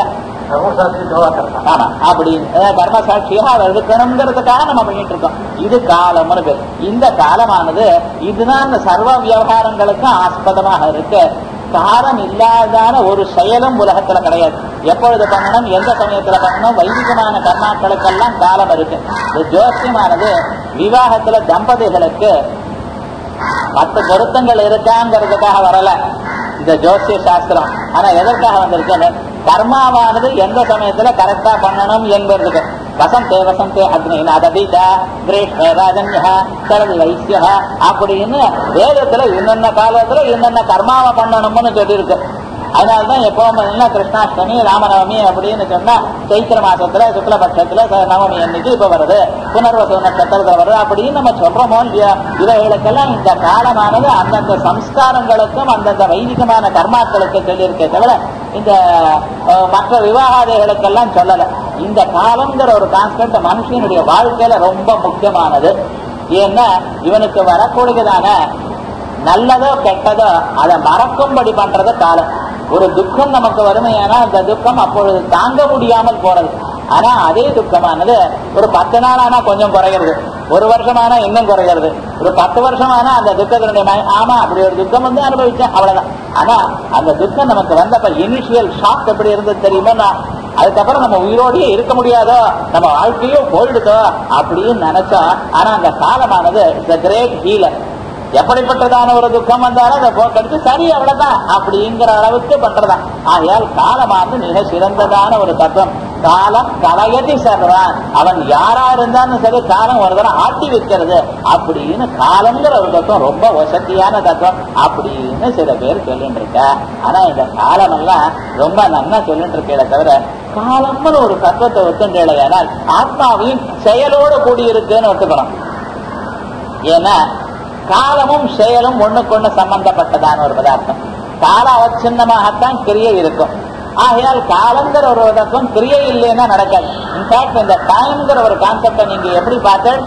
Speaker 1: ஆமா அப்படி அதாவது கர்ம சாட்சியா அவர் இருக்கணுங்கிறதுக்காக நம்ம பண்ணிட்டு இருக்கோம் இது காலம்னு பேர் இந்த காலமானது இதுதான் இந்த சர்வ விவகாரங்களுக்கும் ஆஸ்பதமாக இருக்கு காலம் இல்லாதான ஒரு செயலும் உலகத்துல கிடையாது எப்பொழுது பண்ணணும் எந்த சமயத்துல பண்ணணும் வைதிகமான கர்மாக்களுக்கெல்லாம் காலம் இருக்கு இந்த ஜோசியமானது விவாகத்துல தம்பதிகளுக்கு மற்ற பொருத்தங்கள் இருக்காங்கிறதுக்காக வரல இந்த ஜோசிய சாஸ்திரம் ஆனா எதற்காக வந்திருக்குன்னு கர்மாவானது எந்த சமயத்துல கரெக்டா பண்ணணும் என்பதற்கு வசந்தே வசந்தே அக்னி அதீதா கிரேஷ்ம ராஜன்யா சரதி வைசியா அப்படின்னு வேதத்துல இன்னென்ன காலத்துல இன்னென்ன கர்மாவை பண்ணணும்னு சொல்லியிருக்கு அதனாலதான் எப்பவும் என்ன கிருஷ்ணாஷ்டமி ராமநவமி அப்படின்னு சொன்னா சைத்திர மாசத்துல சுக்லபட்சத்துல ச- நவமி அன்னைக்கு இப்ப வருது புனர்வசு நட்சத்திரத்துல வருது அப்படின்னு நம்ம சொல்றோமோ இல்லையா இவைகளுக்கெல்லாம் இந்த காலமானது அந்தந்த சம்ஸ்காரங்களுக்கும் அந்தந்த வைதிகமான கர்மாக்களுக்கு சொல்லியிருக்கே தவிர இந்த அஹ், மற்ற விவாகாதைகளுக்கெல்லாம் சொல்லல இந்த காலங்கிற ஒரு கான்செப்ட் மனுஷனுடைய வாழ்க்கையில ரொம்ப முக்கியமானது ஏன்னா இவனுக்கு வரக்கூடியதான நல்லதோ கெட்டதோ அதை மறக்கும்படி பண்றது காலம் ஒரு துக்கம் நமக்கு வறுமையானா அந்த துக்கம் அப்பொழுது தாங்க முடியாமல் போறது ஆனா அதே துக்கமானது ஒரு பத்து நாள் ஆனா கொஞ்சம் குறைகிறது ஒரு வருஷமானா இன்னும் குறைகிறது ஒரு பத்து வருஷமானா அந்த துக்கத்தினுடைய மய- ஆமா அப்படி ஒரு துக்கம் வந்து அனுபவிச்சேன் அவ்வளவுதான் ஆனா அந்த துக்கம் நமக்கு வந்தப்ப இனிஷியல் ஷாக் எப்படி இருந்தது தெரியுமா நான் அதுக்கப்புறம் நம்ம உயிரோடயே இருக்க முடியாதோ நம்ம வாழ்க்கையோ போயிடுதோ அப்படின்னு நினைச்சோம் ஆனா அந்த காலமானது இட்ஸ் கிரேட் ஹீலர் எப்படிப்பட்டதான ஒரு துக்கம் வந்தாலும் அதை போக்கடிச்சு சரி அவ்வளவுதான் அப்படிங்கிற அளவுக்கு பண்றதான் ஆகையால் காலமானது மிக சிறந்ததான ஒரு தத்துவம் காலம் கலையதி சர்வான் அவன் யாரா இருந்தாலும் சரி காலம் ஒரு தடவை ஆட்டி வைக்கிறது அப்படின்னு காலம்ங்கிற ஒரு தத்துவம் ரொம்ப வசதியான தத்துவம் அப்படின்னு சில பேர் சொல்லிட்டு இருக்க ஆனா இந்த காலம் எல்லாம் ரொம்ப நல்லா சொல்லிட்டு இருக்கே தவிர காலம்னு ஒரு தத்துவத்தை ஒத்துண்டேனால் ஆத்மாவையும் செயலோடு கூடியிருக்குன்னு ஒத்துக்கணும் ஏன்னா காலமும் செயலும் ஒண்ணுக்கொண்ணு சம்பந்தப்பட்டதான ஒரு பதார்த்தம் கால அவச்சின்னமாகத்தான் கிரியை இருக்கும் ஆகையால் காலங்கிற ஒரு தத்துவம் கிரியை இல்லைன்னா நடக்காது இன்ஃபேக்ட் இந்த டைம்ங்கிற ஒரு கான்செப்டை நீங்க எப்படி பார்த்தேன்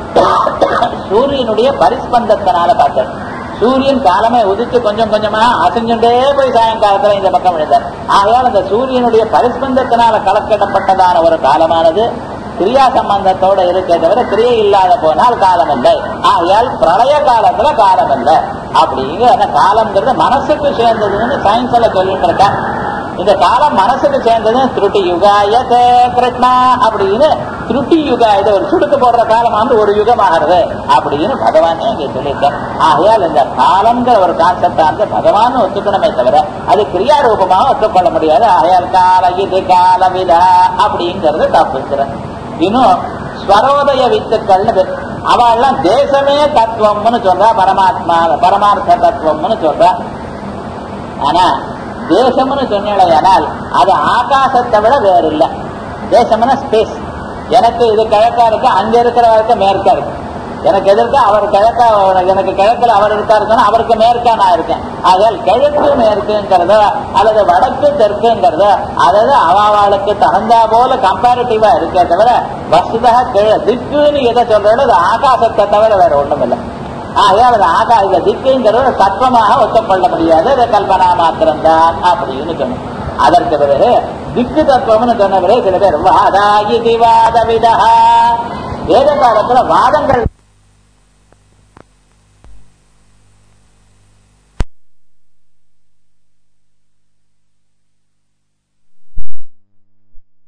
Speaker 1: சூரியனுடைய பரிஸ்பந்தத்தினால பார்த்தேன் சூரியன் காலமே உதிச்சு கொஞ்சம் கொஞ்சமா அசைஞ்சுட்டே போய் சாயங்காலத்துல இந்த பக்கம் விழுந்தார் ஆகையால் அந்த சூரியனுடைய பரிஸ்பந்தத்தினால கலக்கிடப்பட்டதான ஒரு காலமானது கிரியா சம்பந்தத்தோட இருக்கே தவிர கிரியை இல்லாத போனால் காலம் இல்லை ஆகையால் பிரளய காலத்துல காலம் இல்லை அப்படிங்கிற அந்த காலம்ங்கிறது மனசுக்கு சேர்ந்ததுன்னு சயின்ஸ்ல சொல்லிட்டு இருக்கேன் இந்த காலம் மனசுக்கு சேர்ந்தது திருட்டி யுகாயத கிருஷ்ணா அப்படின்னு திருட்டி யுகா இது ஒரு சுடுக்கு போடுற காலம் வந்து ஒரு யுகமாகிறது அப்படின்னு பகவானே இங்க சொல்லியிருக்கார் ஆகையால் இந்த காலம்ங்கிற ஒரு கான்செப்ட் வந்து பகவான் ஒத்துக்கணுமே தவிர அது கிரியா ரூபமாக ஒத்துக்கொள்ள முடியாது ஆகையால் கால இது காலவிதா அப்படிங்கிறது தப்புங்கிறது இன்னும் ஸ்வரோதய வித்துக்கள்னு அவெல்லாம் தேசமே தத்துவம்னு சொல்றா பரமாத்மா பரமார்த்த தத்துவம்னு சொல்றா ஆனா தேசம்னு சொன்னேனால் அது ஆகாசத்தை விட வேறு இல்லை தேசம்னா ஸ்பேஸ் எனக்கு இது கிழக்கா இருக்கு அங்க இருக்கிறவருக்கு மேற்கா இருக்கு எனக்கு எதிர்க்க அவர் கிழக்கா எனக்கு கிழக்குல அவர் இருக்காருன்னா அவருக்கு மேற்கா நான் இருக்கேன் ஆகையால் கிழக்கு மேற்குங்கிறத அல்லது வடக்கு தெற்குங்கிறத அதாவது அவாவாளுக்கு தகுந்தா போல கம்பேரிட்டிவா இருக்கே தவிர வசுதா கிழ திக்குன்னு எதை சொல்றோம் அது ஆகாசத்தை தவிர வேற ஒண்ணும் இல்லை ஆகையால் அது ஆகா இந்த திக்குங்கிறது தத்துவமாக ஒத்துக்கொள்ள முடியாது அது கல்பனா மாத்திரம்தான் அப்படின்னு சொன்னோம் அதற்கு பிறகு திக்கு தத்துவம்னு சொன்ன பிறகு சில பேர் வாதாயி வாத விதா வேத காலத்துல வாதங்கள்